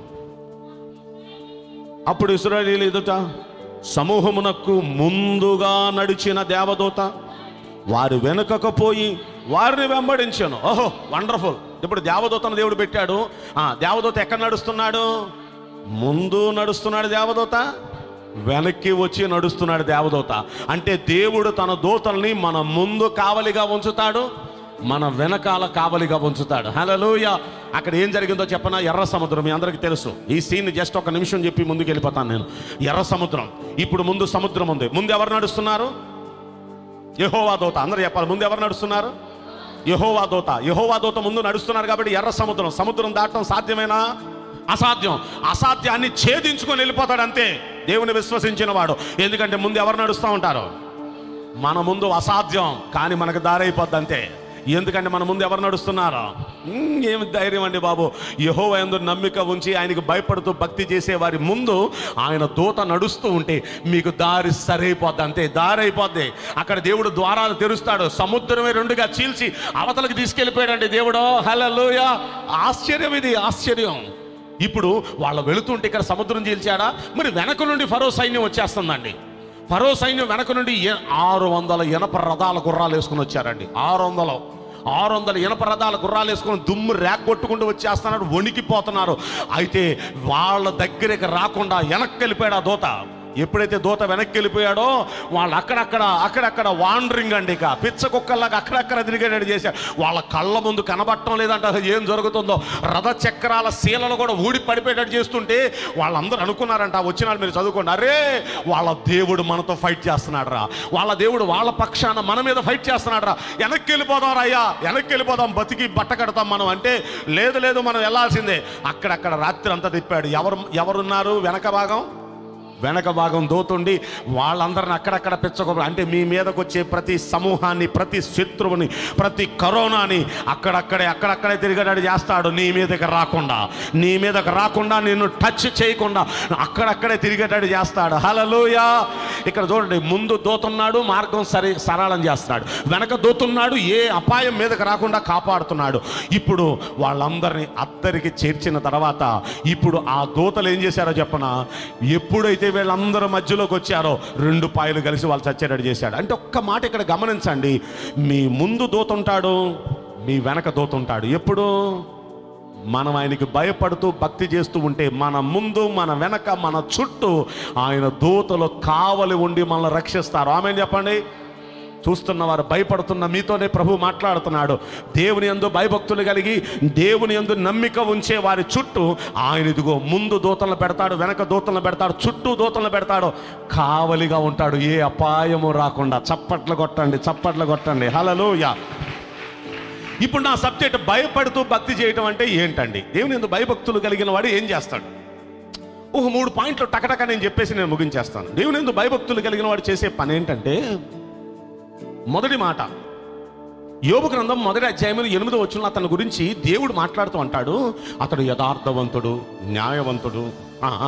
అప్పుడు ఇస్రాయేలీలు ఎదుట సమూహమునకు ముందుగా నడిచిన దేవదూత వారి వెనుకకు పోయి వారిని వెంబడించాను ఓహో వండర్ఫుల్ ఇప్పుడు దేవదూతను దేవుడు పెట్టాడు ఆ దేవదూత ఎక్కడ నడుస్తున్నాడు ముందు నడుస్తున్నాడు దేవదూత వెనక్కి వచ్చి నడుస్తున్నాడు దేవదూత అంటే దేవుడు తన దూతల్ని మన ముందు కావలిగా ఉంచుతాడు మన వెనకాల కావలిగా ఉంచుతాడు హలోయ అక్కడ ఏం జరిగిందో చెప్పనా ఎర్ర సముద్రం మీ అందరికీ తెలుసు ఈ సీన్ జస్ట్ ఒక నిమిషం చెప్పి ముందుకు వెళ్ళిపోతాను నేను ఎర్ర సముద్రం ఇప్పుడు ముందు సముద్రం ఉంది ముందు ఎవరు నడుస్తున్నారు యహోవా దోత అందరూ చెప్పాలి ముందు ఎవరు నడుస్తున్నారు యహోవా దోత యహోవా దోత ముందు నడుస్తున్నారు కాబట్టి ఎర్ర సముద్రం సముద్రం దాటడం సాధ్యమేనా అసాధ్యం అసాధ్యాన్ని ఛేదించుకొని వెళ్ళిపోతాడు అంతే దేవుని విశ్వసించిన వాడు ఎందుకంటే ముందు ఎవరు నడుస్తూ ఉంటారు మన ముందు అసాధ్యం కానీ మనకు దారైపోద్ది అంతే ఎందుకంటే మన ముందు ఎవరు నడుస్తున్నారు ఉమ్, ఏమి ధైర్యం అండి బాబు యహో ఎందు నమ్మిక ఉంచి ఆయనకు భయపడుతూ భక్తి చేసే వారి ముందు ఆయన దూత నడుస్తూ ఉంటే మీకు దారి సరైపోద్ది అంతే దారి అయిపోద్ది అక్కడ దేవుడు ద్వారాలు తెరుస్తాడు సముద్రమే రెండుగా చీల్చి అవతలకు తీసుకెళ్ళిపోయాడండి దేవుడు హలోయ ఆశ్చర్యం ఇది ఆశ్చర్యం ఇప్పుడు వాళ్ళు వెళుతుంటే ఇక్కడ సముద్రం చీల్చాడా మరి వెనక నుండి ఫరో సైన్యం వచ్చేస్తుందండి ఫరో సైన్యం వెనక నుండి ఏ- ఆరు వందల ఇనప రథాల గుర్రాలు వేసుకుని వచ్చారండి ఆరు వందలు ఆరు వందల ఇనప రథాల గుర్రాలు వేసుకుని దుమ్ము రేగొట్టుకుంటూ వచ్చేస్తున్నాడు వణికిపోతున్నారు అయితే వాళ్ళ దగ్గరికి రాకుండా వెనక్కి వెళ్ళిపోయాడు ఆ దూత ఎప్పుడైతే దూత వెనక్కి వెళ్ళిపోయాడో వాళ్ళు అక్కడక్కడ అక్కడక్కడ వాండరింగ్ అండి ఇక పిచ్చ కుక్కల్లాగా అక్కడక్కడ తిరిగేటట్టు చేశారు వాళ్ళ కళ్ళ ముందు కనబట్టం లేదంట అసలు ఏం జరుగుతుందో రథ చక్రాల శీలలు కూడా ఊడి పడిపోయేటట్టు చేస్తుంటే వాళ్ళందరూ అనుకున్నారంట ఆ వచ్చిన వాళ్ళు మీరు చదువుకోండి అరే వాళ్ళ దేవుడు మనతో ఫైట్ చేస్తున్నాడు రా వాళ్ళ దేవుడు వాళ్ళ పక్షాన మన మీద ఫైట్ చేస్తున్నాడు రా వెనక్కి వెళ్ళిపోదాం రా అయ్యా వెనక్కి వెళ్ళిపోదాం బతికి బట్ట కడతాం మనం అంటే లేదు లేదు మనం వెళ్ళాల్సిందే అక్కడక్కడ రాత్రి అంతా తిప్పాడు ఎవరు ఎవరున్నారు వెనక భాగం వెనక భాగం దోతుండి వాళ్ళందరిని అక్కడక్కడ పెచ్చగొప్ప అంటే మీ మీదకి వచ్చే ప్రతి సమూహాన్ని ప్రతి శత్రువుని ప్రతి కరోనాని అక్కడక్కడే అక్కడక్కడే తిరిగేటట్టు చేస్తాడు నీ మీదకి రాకుండా నీ మీదకి రాకుండా నిన్ను టచ్ చేయకుండా అక్కడక్కడే తిరిగేటట్టు చేస్తాడు హలలుయా ఇక్కడ చూడండి ముందు దోతున్నాడు మార్గం సరి సరళం చేస్తున్నాడు వెనక దోతున్నాడు ఏ అపాయం మీదకి రాకుండా కాపాడుతున్నాడు ఇప్పుడు వాళ్ళందరినీ అద్దరికి చేర్చిన తర్వాత ఇప్పుడు ఆ దూతలు ఏం చేశారో చెప్పన ఎప్పుడైతే వీళ్ళందరూ మధ్యలోకి వచ్చారో రెండు పాయలు కలిసి వాళ్ళు చచ్చేటట్టు చేశాడు అంటే ఒక్క మాట ఇక్కడ గమనించండి మీ ముందు దూతుంటాడు మీ వెనక దూతుంటాడు ఎప్పుడు మనం ఆయనకి భయపడుతూ భక్తి చేస్తూ ఉంటే మన ముందు మన వెనక మన చుట్టూ ఆయన దూతలు కావలి ఉండి మనల్ని రక్షిస్తారు ఆమె చెప్పండి చూస్తున్న వారు భయపడుతున్న మీతోనే ప్రభు మాట్లాడుతున్నాడు దేవుని యందు భయభక్తులు కలిగి దేవుని యందు నమ్మిక ఉంచే వారి చుట్టూ ఆయన ఇదిగో ముందు దూతలను పెడతాడు వెనక దూతలను పెడతాడు చుట్టూ దూతలను పెడతాడు కావలిగా ఉంటాడు ఏ అపాయము రాకుండా చప్పట్లు కొట్టండి చప్పట్లు కొట్టండి హలలోయ ఇప్పుడు నా సబ్జెక్ట్ భయపడుతూ భక్తి చేయటం అంటే ఏంటండి దేవుని యందు భయభక్తులు కలిగిన వాడు ఏం చేస్తాడు ఒక మూడు పాయింట్లు టకటక నేను చెప్పేసి నేను ముగించేస్తాను దేవుని యందు భయభక్తులు కలిగిన వాడు చేసే పని ఏంటంటే మొదటి మాట యోబు గ్రంథం మొదటి అధ్యాయంలో ఎనిమిదో వచ్చిన అతని గురించి దేవుడు మాట్లాడుతూ అంటాడు అతడు యథార్థవంతుడు న్యాయవంతుడు ఆ, ఆ.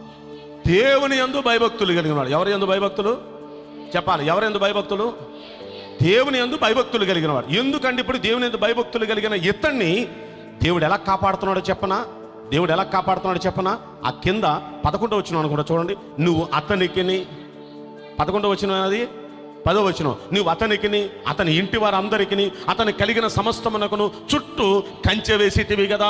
దేవుని యందు భయభక్తులు కలిగిన వాడు ఎవరి యందు భయభక్తులు చెప్పాలి ఎవరి యందు భయభక్తులు దేవుని యందు భయభక్తులు కలిగిన వాడు ఎందుకంటే ఇప్పుడు దేవుని యందు భయభక్తులు కలిగిన ఇతన్ని దేవుడు ఎలా కాపాడుతున్నాడో చెప్పనా దేవుడు ఎలా కాపాడుతున్నాడో చెప్పనా ఆ కింద పదకొండో వచ్చిన అనుకుంటా చూడండి నువ్వు అతనికి పదకొండో వచ్చిన అది పదో వచ్చిన నువ్వు అతనికిని అతని ఇంటి వారందరికిని అతని కలిగిన సమస్తమునకును చుట్టూ కంచె వేసేటివి కదా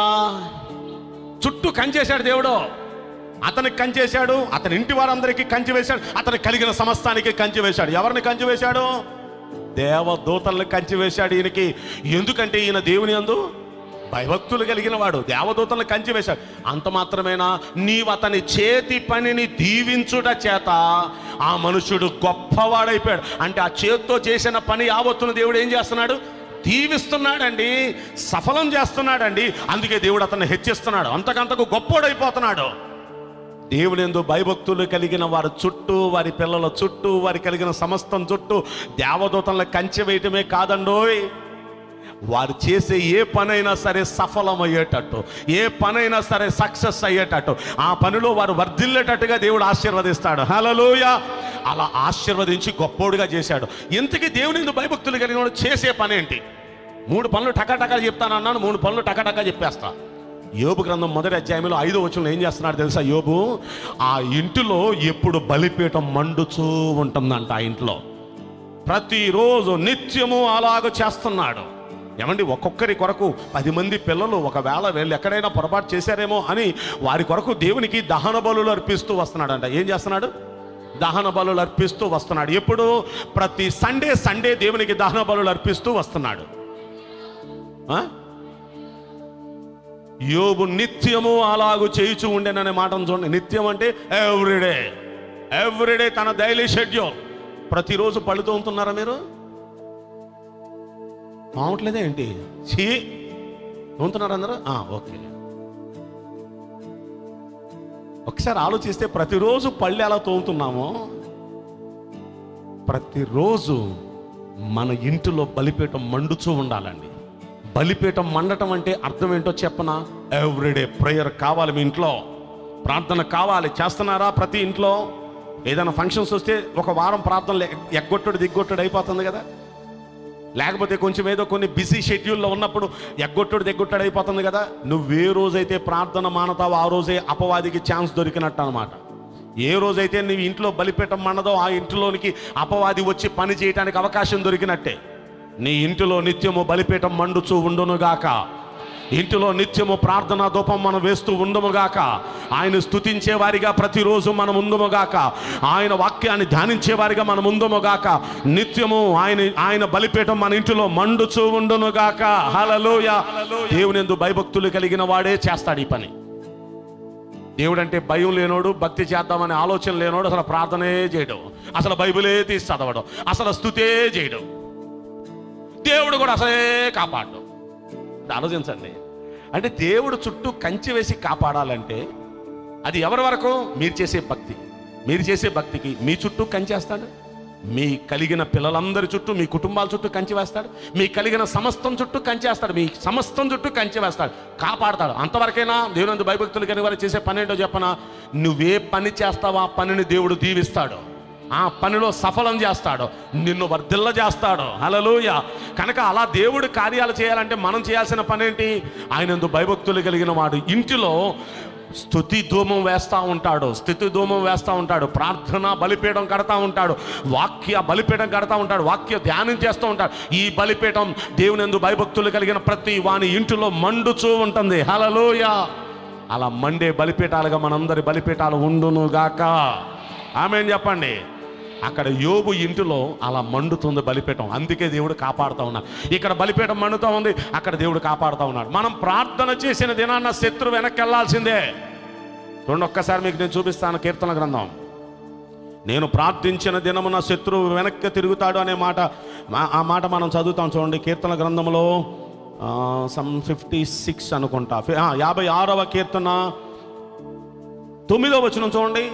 చుట్టూ కంచేశాడు దేవుడు అతనికి కంచేశాడు అతని ఇంటి వారందరికీ కంచె వేశాడు అతని కలిగిన సమస్తానికి కంచె వేశాడు ఎవరిని కంచె వేశాడు దేవదూతల్ని కంచె వేశాడు ఈయనకి ఎందుకంటే ఈయన దేవుని యందు భయభక్తులు కలిగిన వాడు దేవదూతలను కంచి వేశాడు అంత మాత్రమేనా నీవు అతని చేతి పనిని దీవించుట చేత ఆ మనుషుడు గొప్పవాడైపోయాడు అంటే ఆ చేత్తో చేసిన పని యావత్తును దేవుడు ఏం చేస్తున్నాడు దీవిస్తున్నాడండి సఫలం చేస్తున్నాడండి అందుకే దేవుడు అతన్ని హెచ్చిస్తున్నాడు అంతకంతకు గొప్పోడైపోతున్నాడు దేవుని ఎందు భయభక్తులు కలిగిన వారి చుట్టూ వారి పిల్లల చుట్టూ వారి కలిగిన సమస్తం చుట్టూ దేవదూతలను కంచె వేయటమే కాదండోయ్ వారు చేసే ఏ పనైనా సరే సఫలమయ్యేటట్టు ఏ పనైనా సరే సక్సెస్ అయ్యేటట్టు ఆ పనిలో వారు వర్ధిల్లేటట్టుగా దేవుడు ఆశీర్వదిస్తాడు హలలోయ అలా ఆశీర్వదించి గొప్పోడుగా చేశాడు ఇంతకీ దేవుని ఎందు భయభక్తులు కలిగిన వాడు చేసే పని ఏంటి మూడు పనులు టకాటకా చెప్తాను అన్నాను మూడు పనులు టకాటకా చెప్పేస్తా యోబు గ్రంథం మొదటి అధ్యాయంలో ఐదో వచనంలో ఏం చేస్తున్నాడు తెలుసా యోబు ఆ ఇంటిలో ఎప్పుడు బలిపీఠం మండుచూ ఉంటుందంట ఆ ఇంట్లో ప్రతిరోజు నిత్యము అలాగ చేస్తున్నాడు ఏమండి ఒక్కొక్కరి కొరకు పది మంది పిల్లలు ఒకవేళ వీళ్ళు ఎక్కడైనా పొరపాటు చేశారేమో అని వారి కొరకు దేవునికి దహన బలులు అర్పిస్తూ వస్తున్నాడంట ఏం చేస్తున్నాడు దహన బలులు అర్పిస్తూ వస్తున్నాడు ఎప్పుడు ప్రతి సండే సండే దేవునికి దహన బలులు అర్పిస్తూ వస్తున్నాడు ఆ? యోబు నిత్యము అలాగు చేయుచు ఉండేననే మాటను చూడండి నిత్యం అంటే ఎవ్రీడే ఎవ్రీడే తన డైలీ షెడ్యూల్ ప్రతిరోజు పళ్ళు తోముతున్నారా మీరు మావట్లేదా ఏంటి చీ తోముతున్నారా అందరూ ఆ, ఓకే ఒకసారి ఆలోచిస్తే ప్రతిరోజు పళ్ళు ఎలా తోముతున్నామో ప్రతిరోజు మన ఇంటిలో బలిపీఠం మండుచూ ఉండాలండి బలిపీఠం మండటం అంటే అర్థం ఏంటో చెప్పనా ఎవ్రీడే ప్రేయర్ కావాలి మీ ఇంట్లో ప్రార్థన కావాలి చేస్తున్నారా ప్రతి ఇంట్లో ఏదైనా ఫంక్షన్స్ వస్తే ఒక వారం ప్రార్థనలు ఎగ్- ఎగ్గొట్టుడు దిగ్గొట్టుడు అయిపోతుంది కదా లేకపోతే కొంచెం ఏదో కొన్ని బిజీ షెడ్యూల్లో ఉన్నప్పుడు ఎగ్గొట్టుడు దిగ్గొట్టుడు అయిపోతుంది కదా నువ్వు ఏ రోజైతే ప్రార్థన మానతావో ఆ రోజే అపవాదికి ఛాన్స్ దొరికినట్టు అనమాట ఏ రోజైతే నీ ఇంట్లో బలిపీఠం మండదో ఆ ఇంటిలోనికి అపవాది వచ్చి పని చేయడానికి అవకాశం దొరికినట్టే నీ ఇంటిలో నిత్యము బలిపీఠం మండుచూ ఉండునుగాక ఇంటిలో నిత్యము ప్రార్థనా ధూపం మనం వేస్తూ ఉందముగాక ఆయన స్తుతించే వారిగా ప్రతిరోజు మనం ఉందముగాక ఆయన వాక్యాన్ని ధ్యానించే వారిగా మనం ఉందముగాక నిత్యము ఆయన ఆయన బలిపీఠం మన ఇంటిలో మండుచూ ఉండునుగాక హలలోయ దేవుని ఎందు భయభక్తులు కలిగిన వాడే చేస్తాడు ఈ పని దేవుడు అంటే భయం లేనోడు భక్తి చేద్దామనే ఆలోచన లేనోడు అసలు ప్రార్థనే చేయడం అసలు బైబిలే తీసి చదవడం అసలు స్థుతే చేయడం దేవుడు కూడా అసలే కాపాడడం ఇది ఆలోచించండి అంటే దేవుడు చుట్టూ కంచె వేసి కాపాడాలంటే అది ఎవరి వరకు మీరు చేసే భక్తి మీరు చేసే భక్తికి మీ చుట్టూ కంచేస్తాడు మీ కలిగిన పిల్లలందరి చుట్టూ మీ కుటుంబాల చుట్టూ కంచె వేస్తాడు మీ కలిగిన సమస్తం చుట్టూ కంచేస్తాడు మీ సమస్తం చుట్టూ కంచె వేస్తాడు కాపాడతాడు అంతవరకైనా దేవుని భయభక్తులు కానీ వారు చేసే పని ఏంటో చెప్పనా నువ్వే పని చేస్తావో ఆ పనిని దేవుడు దీవిస్తాడు ఆ పనిలో సఫలం చేస్తాడు నిన్ను వర్ధిల్ల చేస్తాడు హలలోయ కనుక అలా దేవుడు కార్యాలు చేయాలంటే మనం చేయాల్సిన పని ఏంటి ఆయన భయభక్తులు కలిగిన వాడు ఇంటిలో స్థుతి ధూమం వేస్తూ ఉంటాడు స్థుతి ధూమం వేస్తూ ఉంటాడు ప్రార్థన బలిపీఠం కడతా ఉంటాడు వాక్య బలిపీఠం కడతా ఉంటాడు వాక్య ధ్యానం చేస్తూ ఉంటాడు ఈ బలిపీఠం దేవుని ఎందు భయభక్తులు కలిగిన ప్రతి వాని ఇంటిలో మండుచూ ఉంటుంది హలలోయ అలా మండే బలిపీఠాలుగా మనందరి బలిపీఠాలు ఉండునుగాక ఆమె చెప్పండి అక్కడ యోబు ఇంటిలో అలా మండుతుంది బలిపీఠం అందుకే దేవుడు కాపాడుతూ ఉన్నాడు ఇక్కడ బలిపీఠం మండుతూ ఉంది అక్కడ దేవుడు కాపాడుతూ ఉన్నాడు మనం ప్రార్థన చేసిన దినాన్న శత్రు వెనక్కి వెళ్ళాల్సిందే చూడండి ఒక్కసారి మీకు నేను చూపిస్తాను కీర్తన గ్రంథం నేను ప్రార్థించిన దినమున శత్రువు వెనక్కి తిరుగుతాడు అనే మాట మా- ఆ మాట మనం చదువుతాం చూడండి కీర్తన గ్రంథంలో సమ్ ఫిఫ్టీ సిక్స్ అనుకుంటా ఫి- ఆ, యాభై ఆరవ కీర్తన తొమ్మిదో వచనం చూడండి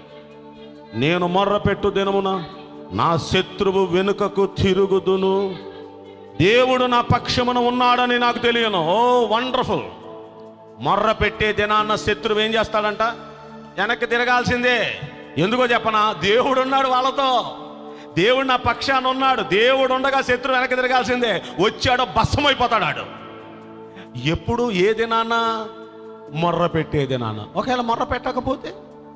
నేను మొర్రపెట్టు దినమున నా శత్రువు వెనుకకు తిరుగుదును దేవుడు నా పక్షమున ఉన్నాడని నాకు తెలియను ఓ వండర్ఫుల్ మొర్ర పెట్టే దినాన్న శత్రువు ఏం చేస్తాడంట వెనక్కి తిరగాల్సిందే ఎందుకో చెప్పనా దేవుడు ఉన్నాడు వాళ్ళతో దేవుడు నా పక్షాన ఉన్నాడు దేవుడు ఉండగా శత్రువు వెనక్కి తిరగాల్సిందే వచ్చాడో భస్మైపోతాడు ఆడు ఎప్పుడు ఏ దినాన మొర్ర పెట్టే దినాన ఒకవేళ మొర్ర పెట్టకపోతే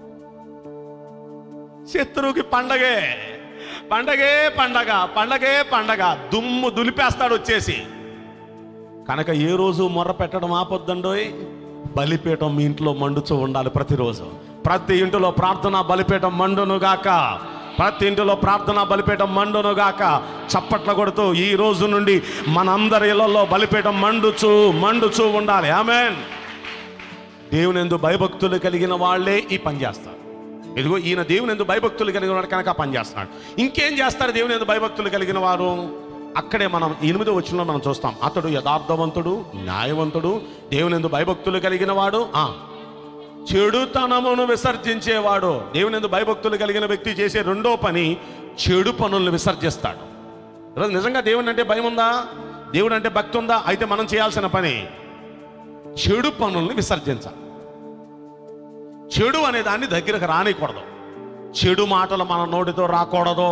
శత్రువుకి పండగే పండగే పండగ పండగే పండగ దుమ్ము దులిపేస్తాడు వచ్చేసి కనుక ఏ రోజు మొర్ర పెట్టడం ఆపొద్దండోయ్ బలిపీఠం మీ ఇంట్లో మండుచూ ఉండాలి ప్రతిరోజు ప్రతి ఇంటిలో ప్రార్థన బలిపీఠం మండునుగాక ప్రతి ఇంటిలో ప్రార్థన బలిపీఠం మండునుగాక చప్పట్ల కొడుతూ ఈ రోజు నుండి మనందరి ఇళ్లలో బలిపీఠం మండుచూ మండుచూ ఉండాలి ఆమెన్ దేవుని ఎందు భయభక్తులు కలిగిన వాళ్ళే ఈ పని చేస్తారు ఇదిగో ఈయన దేవుని ఎందు భయభక్తులు కలిగిన వాడు కనుక ఆ పని చేస్తున్నాడు ఇంకేం చేస్తారు దేవుని ఎందు భయభక్తులు కలిగిన వారు అక్కడే మనం ఎనిమిదో వచ్చిన మనం చూస్తాం అతడు యథార్థవంతుడు న్యాయవంతుడు దేవుని ఎందు భయభక్తులు కలిగిన వాడు ఆ చెడుతనమును విసర్జించేవాడు దేవుని ఎందు భయభక్తులు కలిగిన వ్యక్తి చేసే రెండో పని చెడు పనులను విసర్జిస్తాడు ఈరోజు నిజంగా దేవుని అంటే భయం ఉందా దేవుడు అంటే భక్తి ఉందా అయితే మనం చేయాల్సిన పని చెడు పనుల్ని విసర్జించాలి చెడు అనే దాన్ని దగ్గరకు రానికూడదు చెడు మాటలు మన నోటితో రాకూడదు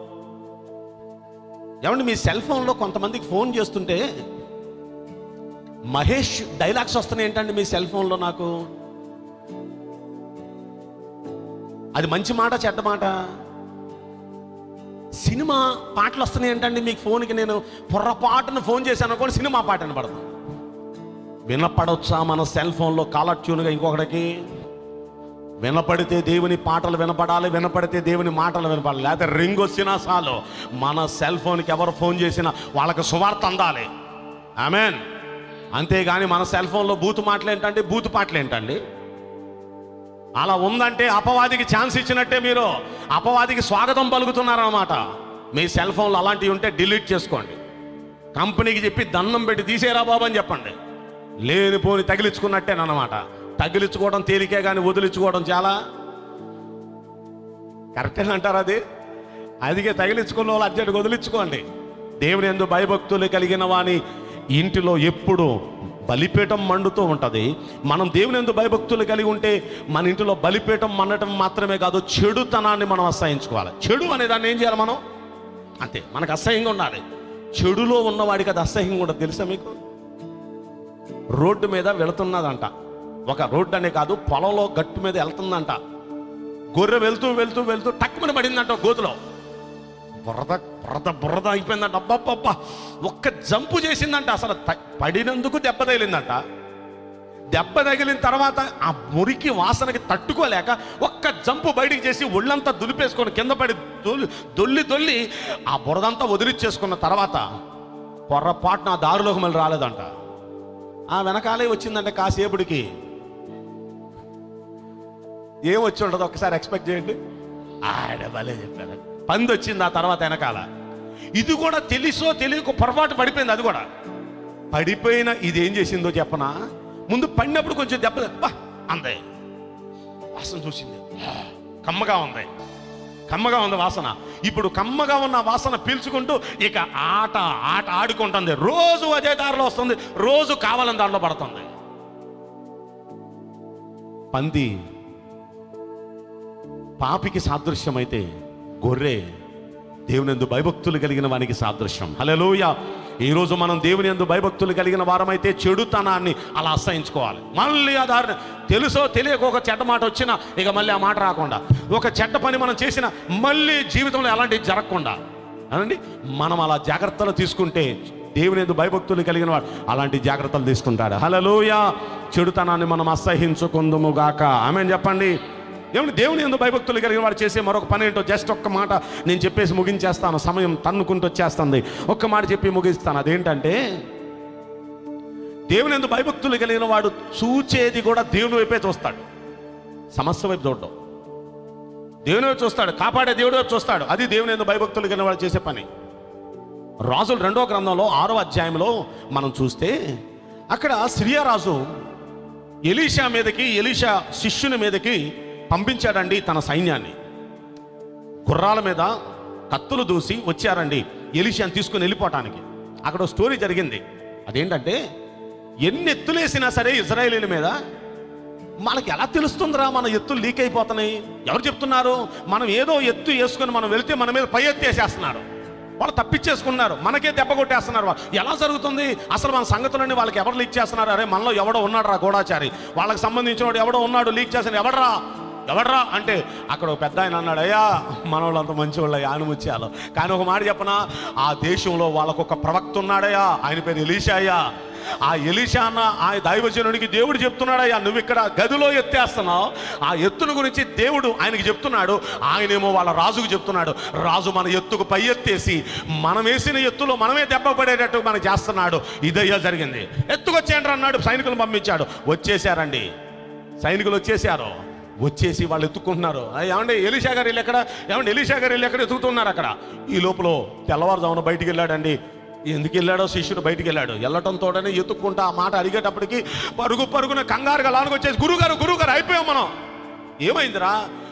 ఏమండి మీ సెల్ ఫోన్లో కొంతమందికి ఫోన్ చేస్తుంటే మహేష్ డైలాగ్స్ వస్తున్నాయి ఏంటండి మీ సెల్ ఫోన్లో నాకు అది మంచి మాట చెడ్డ మాట సినిమా పాటలు వస్తున్నాయి ఏంటండి మీకు ఫోన్కి నేను పొర్రపాటున ఫోన్ చేశాను అనుకోండి సినిమా పాట వినపడదు వినపడొచ్చా మన సెల్ ఫోన్లో కాలర్ ట్యూన్గా ఇంకొకటికి వినపడితే దేవుని పాటలు వినపడాలి వినపడితే దేవుని మాటలు వినపడాలి లేకపోతే రింగ్ వచ్చినా చాలు మన సెల్ ఫోన్కి ఎవరు ఫోన్ చేసినా వాళ్ళకి సువార్త అందాలి ఆమెన్ అంతేగాని మన సెల్ ఫోన్లో బూతు మాటలు ఏంటంటే బూతు పాటలు ఏంటండి అలా ఉందంటే అపవాదికి ఛాన్స్ ఇచ్చినట్టే మీరు అపవాదికి స్వాగతం పలుకుతున్నారన్నమాట మీ సెల్ ఫోన్లో అలాంటివి ఉంటే డిలీట్ చేసుకోండి కంపెనీకి చెప్పి దండం పెట్టి తీసేరా బాబు అని చెప్పండి లేనిపోని తగిలించుకున్నట్టేనమాట తగిలించుకోవడం తేలికే కానీ వదిలించుకోవడం చాలా కరెక్టేనంటారు అది అదిగే తగిలించుకున్న వాళ్ళు అర్జెంట్ వదిలించుకోండి దేవుని ఎందు భయభక్తులు కలిగిన వాని ఇంటిలో ఎప్పుడు బలిపీఠం మండుతూ ఉంటుంది మనం దేవుని ఎందు భయభక్తులు కలిగి ఉంటే మన ఇంటిలో బలిపీఠం మండటం మాత్రమే కాదు చెడుతనాన్ని మనం అసహించుకోవాలి చెడు అనే దాన్ని ఏం చేయాలి మనం అంతే మనకు అసహ్యంగా ఉండాలి చెడులో ఉన్నవాడికి అది అసహ్యంగా ఉండదు తెలుసా మీకు రోడ్డు మీద వెళుతున్నదంట ఒక రోడ్డు అనే కాదు పొలంలో గట్టు మీద వెళ్తుందంట గొర్రె వెళ్తూ వెళ్తూ వెళ్తూ టక్కుమని పడిందంట ఒక గోతులో బురద బురద బురద అయిపోయిందంట అబ్బబ్బబ్బా ఒక్క జంపు చేసిందంట అసలు త- పడినందుకు దెబ్బ తగిలిందంట దెబ్బ తగిలిన తర్వాత ఆ మురికి వాసనకి తట్టుకోలేక ఒక్క జంపు బయటికి చేసి ఒళ్ళంతా దులిపేసుకొని కింద పడి దొల్లి దొల్లి దొల్లి ఆ బురదంతా వదిలిచ్చేసుకున్న తర్వాత పొర్రపాటున ఆ దారిలోకి మళ్ళీ రాలేదంట ఆ వెనకాలే వచ్చిందంటే కాసేపుడికి ఏం వచ్చి ఉండదు ఒకసారి ఎక్స్పెక్ట్ చేయండి ఆడ భలే చెప్పారు పంది వచ్చింది ఆ తర్వాత వెనకాల ఇది కూడా తెలుసో తెలియక పొరపాటు పడిపోయింది అది కూడా పడిపోయిన ఇది ఏం చేసిందో చెప్పనా ముందు పడినప్పుడు కొంచెం దెబ్బ బా అందే వాసన చూసింది ఆ, కమ్మగా ఉంది కమ్మగా ఉంది వాసన ఇప్పుడు కమ్మగా ఉన్న వాసన పీల్చుకుంటూ ఇక ఆట ఆట ఆడుకుంటుంది రోజు అదే దారిలో వస్తుంది రోజు కావాలని దాంట్లో పడుతుంది పంది పాపికి సాదృశ్యమైతే గొర్రె దేవుని ఎందు భయభక్తులు కలిగిన వానికి సాదృశ్యం హలోయ ఈ రోజు మనం దేవుని ఎందు భయభక్తులు కలిగిన వారమైతే చెడుతనాన్ని అలా అసహించుకోవాలి మళ్ళీ ఆ దారిని తెలుసో తెలియక ఒక చెడ్డ మాట వచ్చినా ఇక మళ్ళీ ఆ మాట రాకుండా ఒక చెడ్డ పని మనం చేసిన మళ్ళీ జీవితంలో ఎలాంటివి జరగకుండా అనండి మనం అలా జాగ్రత్తలు తీసుకుంటే దేవుని ఎందు భయభక్తులు కలిగిన వాడు అలాంటి జాగ్రత్తలు తీసుకుంటాడు హలలోయ చెడుతనాన్ని మనం అసహించుకుందుము గాక ఆమె చెప్పండి ఏమంటే దేవుని ఎందు భయభక్తులు కలిగిన వాడు చేసే మరొక పని ఏంటో జస్ట్ ఒక్క మాట నేను చెప్పేసి ముగించేస్తాను సమయం తన్నుకుంటూ వచ్చేస్తుంది ఒక్క మాట చెప్పి ముగిస్తాను అదేంటంటే దేవుని ఎందు భయభక్తులు కలిగిన వాడు చూచేది కూడా దేవుని వైపే చూస్తాడు సమస్య వైపు చూడడం దేవుని వైపు చూస్తాడు కాపాడే దేవుడి వైపు చూస్తాడు అది దేవుని ఎందు భయభక్తులు కలిగిన వాడు చేసే పని రాజుల రెండో గ్రంథంలో ఆరో అధ్యాయంలో మనం చూస్తే అక్కడ సిరియా రాజు ఎలీషా మీదకి ఎలీషా శిష్యుని మీదకి పంపించాడండి తన సైన్యాన్ని గుర్రాల మీద కత్తులు దూసి వచ్చారండి ఎలీషాని తీసుకుని వెళ్ళిపోవటానికి అక్కడ ఓ స్టోరీ జరిగింది అదేంటంటే ఎన్ని ఎత్తులేసినా సరే ఇజ్రాయేలీల మీద మనకి ఎలా తెలుస్తుందిరా మన ఎత్తులు లీక్ అయిపోతున్నాయి ఎవరు చెప్తున్నారు మనం ఏదో ఎత్తు వేసుకొని మనం వెళ్తే మన మీద పై ఎత్తు వేసేస్తున్నారు వాళ్ళు తప్పించేసుకున్నారు మనకే దెబ్బ కొట్టేస్తున్నారు వాళ్ళు. ఎలా జరుగుతుంది అసలు మన సంగతులన్నీ వాళ్ళకి ఎవరు లీక్ చేస్తున్నారు అరే మనలో ఎవడో ఉన్నాడు రా గోడాచారి వాళ్ళకి సంబంధించిన వాడు ఎవడో ఉన్నాడు లీక్ చేసిన ఎవడరా ఎవడరా అంటే అక్కడ ఒక పెద్ద ఆయన అన్నాడు అయ్యా మన వాళ్ళంత మంచి వాళ్ళు ఆనుముచ్చాలు కానీ ఒక మాట చెప్పనా ఆ దేశంలో వాళ్ళకు ఒక ప్రవక్త ఉన్నాడయ్యా ఆయన పేరు ఎలీషా అయ్యా ఆ ఎలీషా అన్న ఆ దైవజనుడికి దేవుడు చెప్తున్నాడయ్యా నువ్వు ఇక్కడ గదిలో ఎత్తేస్తున్నావు ఆ ఎత్తును గురించి దేవుడు ఆయనకి చెప్తున్నాడు ఆయనేమో వాళ్ళ రాజుకు చెప్తున్నాడు రాజు మన ఎత్తుకు పై ఎత్తేసి మనం వేసిన ఎత్తులో మనమే దెబ్బ పడేటట్టు మనకు చేస్తున్నాడు ఇదయ్యా జరిగింది ఎత్తుకొచ్చేయండి అన్నాడు సైనికులు పంపించాడు వచ్చేసారండి సైనికులు వచ్చేసారు వచ్చేసి వాళ్ళు ఎత్తుకుంటున్నారు ఆ, ఏమండి ఎలీషా గారు వెళ్ళి ఎక్కడ ఏమండి ఎలీషా గారు వెళ్ళి ఎక్కడ ఎత్తుకుతున్నారు అక్కడ ఈ లోపల తెల్లవారుజామున బయటికి వెళ్ళాడండి ఎందుకు వెళ్ళాడో శిష్యుడు బయటికి వెళ్ళాడు వెళ్ళటంతోనే ఎత్తుక్కుంటా ఆ మాట అడిగేటప్పటికి పరుగు పరుగున కంగారుగా లానుకు వచ్చేసి గురుగారు గురుగారు అయిపోయాం మనం ఏమైందిరా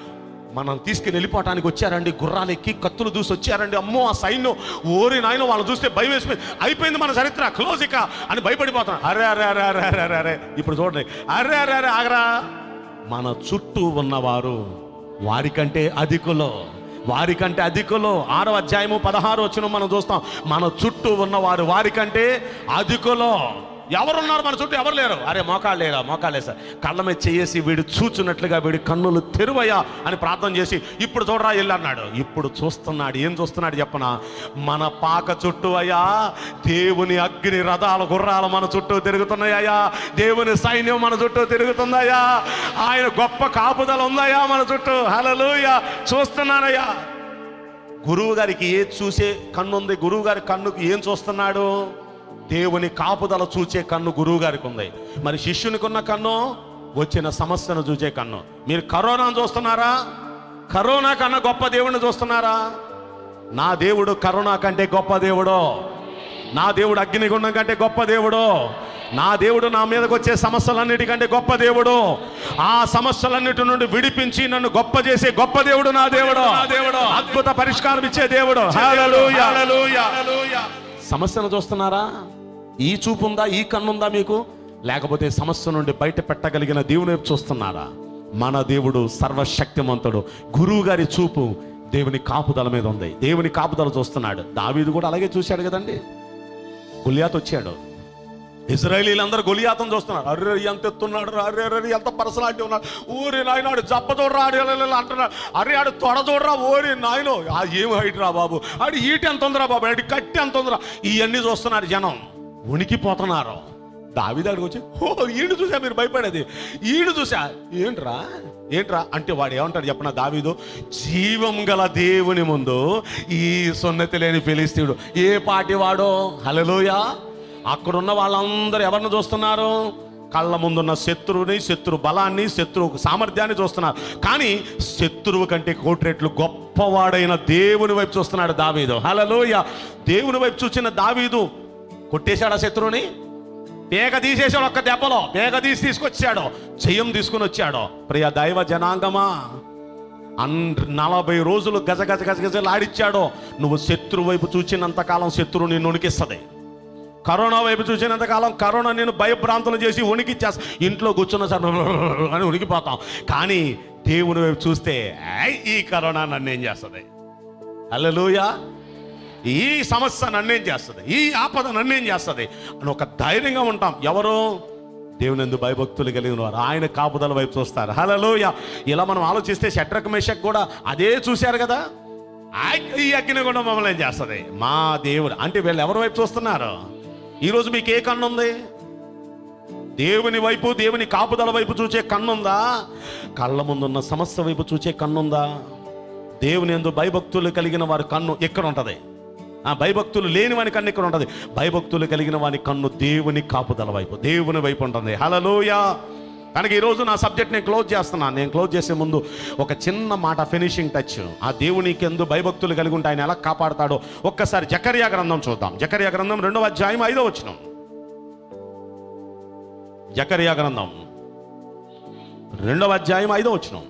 మనం తీసుకుని వెళ్ళిపోవటానికి వచ్చారండి గుర్రాలు ఎక్కి కత్తులు దూసి వచ్చారండి అమ్మో ఆ సైన్యం ఓరి నాయన వాళ్ళు చూస్తే భయం వేసిపోయింది అయిపోయింది మన చరిత్ర క్లోజ్ ఇక అని భయపడిపోతున్నాం అరే అరే అరే అరే అరే అరే అరే ఇప్పుడు చూడండి అరే అరే అరే ఆగరా మన చుట్టూ ఉన్నవారు వారికంటే అధికులో వారికంటే అధికులో ఆరో అధ్యాయము పదహారు వచ్చిన మనం చూస్తాం మన చుట్టూ ఉన్నవారు వారికంటే అధికులో ఎవరున్నారు మన చుట్టూ ఎవరు లేరు అరే మోకాళ్ళు లేరా మోకాళ్ళే సార్ కళ్ళ మీద చేసి వీడు చూచున్నట్లుగా వీడి కన్నులు తెరువయ్యా అని ప్రార్థన చేసి ఇప్పుడు చూడరా వెళ్ళి అన్నాడు ఇప్పుడు చూస్తున్నాడు ఏం చూస్తున్నాడు చెప్పనా మన పాక చుట్టూ అయ్యా దేవుని అగ్ని రథాల గుర్రాలు మన చుట్టూ తిరుగుతున్నాయ్యా దేవుని సైన్యం మన చుట్టూ తిరుగుతుందయ్యా ఆయన గొప్ప కాపుదల ఉందయ్యా మన చుట్టూ హలలుయ చూస్తున్నానయ్యా గురువు గారికి ఏ చూసే కన్ను ఉంది గురువు గారి కన్నుకి ఏం చూస్తున్నాడు దేవుని కాపుదల చూచే కన్ను గురువు గారికి ఉంది మరి శిష్యునికి ఉన్న కన్ను వచ్చిన సమస్యను చూచే కన్ను మీరు కరోనాను చూస్తున్నారా కరోనా కన్నా గొప్ప దేవుడిని చూస్తున్నారా నా దేవుడు కరోనా కంటే గొప్ప దేవుడు నా దేవుడు అగ్నిగుండం కంటే గొప్ప దేవుడు నా దేవుడు నా మీదకి వచ్చే సమస్యలన్నిటికంటే గొప్ప దేవుడు ఆ సమస్యలన్నిటి నుండి విడిపించి నన్ను గొప్ప చేసే గొప్ప దేవుడు నా దేవుడు నా దేవుడు అద్భుత పరిష్కారం ఇచ్చే దేవుడు హల్లెలూయా. సమస్యను చూస్తున్నారా ఈ చూపు ఉందా ఈ కన్నుందా మీకు లేకపోతే సమస్య నుండి బయట పెట్టగలిగిన దేవుని వైపు చూస్తున్నారా మన దేవుడు సర్వశక్తిమంతుడు గురువు గారి చూపు దేవుని కాపుదల మీద ఉంది దేవుని కాపుదల చూస్తున్నాడు దావీదు కూడా అలాగే చూశాడు కదండి గుల్యాత్ వచ్చాడు ఇజ్రాయలీలందరూ గొలియాతం చూస్తున్నారు అర్రే ఎంత ఎత్తున్నాడు రా, అర్రే అర్రే ఎంత పర్సనాలిటీ ఉన్నాడు ఊరి నాయనాడు జప్ప చూడరా ఆడు ఇలా ఇలా అంటున్నాడు అరే ఆడు తొడ చూడరా ఓరి నాయనో ఆ ఏం హైట్ రా బాబు ఆడు ఈట ఎంత ఉందిరా బాబు ఆడి కట్టి ఎంత ఉందిరా ఇవన్నీ చూస్తున్నారు జనం ఉనికిపోతున్నారు దావిదాడికి వచ్చి ఓ ఈడు చూసా మీరు భయపడేది ఈడు చూసా ఏంట్రా ఏంట్రా అంటే వాడు ఏమంటాడు చెప్పన దావీదు జీవం గల దేవుని ముందు ఈ సున్నతి లేని ఫిలిస్తీయుడు ఏ పాటి వాడో హలలోయా అక్కడున్న వాళ్ళందరూ ఎవరిని చూస్తున్నారు కళ్ళ ముందున్న శత్రువుని శత్రు బలాన్ని శత్రువు సామర్థ్యాన్ని చూస్తున్నారు కానీ శత్రువు కంటే కోటి రెట్లు గొప్పవాడైన దేవుని వైపు చూస్తున్నాడు దావీదు హలలోయ దేవుని వైపు చూసిన దావీదు కొట్టేశాడు ఆ శత్రువుని పేక తీసేసాడు ఒక్క దెబ్బలో పేక తీసి తీసుకొచ్చాడు జయం తీసుకుని వచ్చాడు ప్రియ దైవ జనాంగమా అన్ నలభై రోజులు గజ గజ గజ గజలు ఆడిచ్చాడు నువ్వు శత్రువు వైపు చూచినంత కాలం శత్రువు నిన్ను ఉనికిస్తుంది కరోనా వైపు చూసినంత కాలం కరోనా నేను భయభ్రాంతులు చేసి ఉనికిచ్చేస్తా ఇంట్లో కూర్చున్న సార్ అని ఉనికిపోతాం కానీ దేవుని వైపు చూస్తే "ఏయ్, ఈ కరోనా నన్ను ఏం చేస్తుంది హల్లెలూయా ఈ సమస్య నన్నేం చేస్తుంది ఈ ఆపద నన్నేం చేస్తుంది అని ఒక ధైర్యంగా ఉంటాం ఎవరు దేవుని ఎందు భయభక్తులు కలిగిన వారు ఆయన కాపుదల వైపు చూస్తారు హలోయ ఇలా మనం ఆలోచిస్తే షట్రక్ మేషక్ కూడా అదే చూశారు కదా ఆ- ఈ అగ్ని కూడా మమ్మల్ని ఏం చేస్తుంది మా దేవుడు అంటే వీళ్ళు ఎవరి వైపు చూస్తున్నారు ఈరోజు మీకు ఏ కన్ను ఉంది దేవుని వైపు దేవుని కాపుదల వైపు చూచే కన్నుందా కళ్ళ ముందున్న సమస్య వైపు చూచే కన్నుందా దేవుని ఎందు భయభక్తులు కలిగిన వారి కన్ను ఎక్కడ ఉంటది ఆ భయభక్తులు లేని వాని కన్ను ఇక్కడ ఉంటది భయభక్తులు కలిగిన వాని కన్ను దేవుని కాపుదల వైపు దేవుని వైపు ఉంటుంది హలలోయ కనుక ఈరోజు నా సబ్జెక్ట్ నేను క్లోజ్ చేస్తున్నాను నేను క్లోజ్ చేసే ముందు ఒక చిన్న మాట ఫినిషింగ్ టచ్ ఆ దేవునికి ఎందు భయభక్తులు కలిగి ఉంటే ఆయన ఎలా కాపాడతాడో ఒక్కసారి జకర్యా గ్రంథం చూద్దాం జకర్యా గ్రంథం రెండవ అధ్యాయం ఐదో వచ్చినాం జకర్యా గ్రంథం రెండవ అధ్యాయం ఐదో వచ్చినాం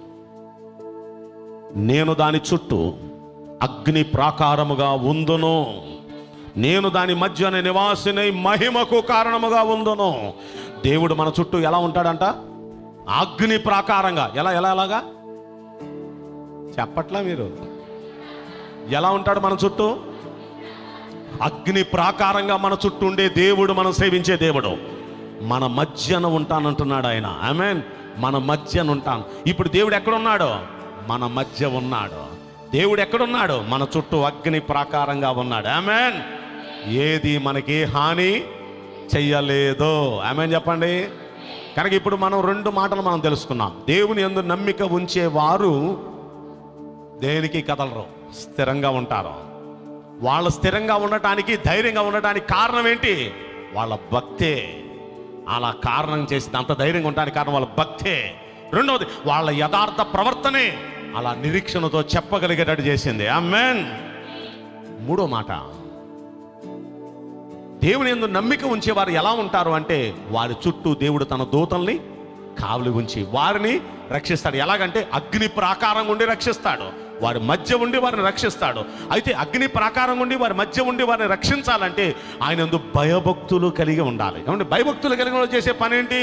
నేను దాని చుట్టూ అగ్ని ప్రాకారముగా ఉందును నేను దాని మధ్యన నివాసినై మహిమకు కారణముగా ఉందును దేవుడు మన చుట్టూ ఎలా ఉంటాడంట అగ్ని ప్రాకారంగా ఎలా ఎలా ఎలాగా చెప్పట్లా మీరు ఎలా ఉంటాడు మన చుట్టూ అగ్ని ప్రాకారంగా మన చుట్టూ ఉండే దేవుడు మనం సేవించే దేవుడు మన మధ్యన ఉంటానంటున్నాడు ఆయన ఆమెన్ మన మధ్యన ఉంటాను ఇప్పుడు దేవుడు ఎక్కడున్నాడు మన మధ్య ఉన్నాడు దేవుడు ఎక్కడున్నాడు మన చుట్టూ అగ్ని ప్రాకారంగా ఉన్నాడు ఆమెన్ ఏది మనకి హాని చెయ్యలేదు ఆమెన్ చెప్పండి కనుక ఇప్పుడు మనం రెండు మాటలు మనం తెలుసుకున్నాం దేవుని ఎందు నమ్మిక ఉంచేవారు దేనికి కదలరు స్థిరంగా ఉంటారు వాళ్ళు స్థిరంగా ఉండటానికి ధైర్యంగా ఉండటానికి కారణం ఏంటి వాళ్ళ భక్తే అలా కారణం చేసింది అంత ధైర్యంగా ఉండడానికి కారణం వాళ్ళ భక్తే రెండవది వాళ్ళ యథార్థ ప్రవర్తనే అలా నిరీక్షణతో చెప్పగలిగేటట్టు చేసింది ఆమెన్ మూడో మాట దేవుని ఎందు నమ్మిక ఉంచేవారు ఎలా ఉంటారు అంటే వారి చుట్టూ దేవుడు తన దూతల్ని కావలి ఉంచి వారిని రక్షిస్తాడు ఎలాగంటే అగ్ని ప్రాకారం ఉండి రక్షిస్తాడు వారి మధ్య ఉండి వారిని రక్షిస్తాడు అయితే అగ్ని ప్రాకారం ఉండి వారి మధ్య ఉండి వారిని రక్షించాలంటే ఆయన ఎందు భయభక్తులు కలిగి ఉండాలి ఏమంటే భయభక్తులు కలిగిన వాడు చేసే పని ఏంటి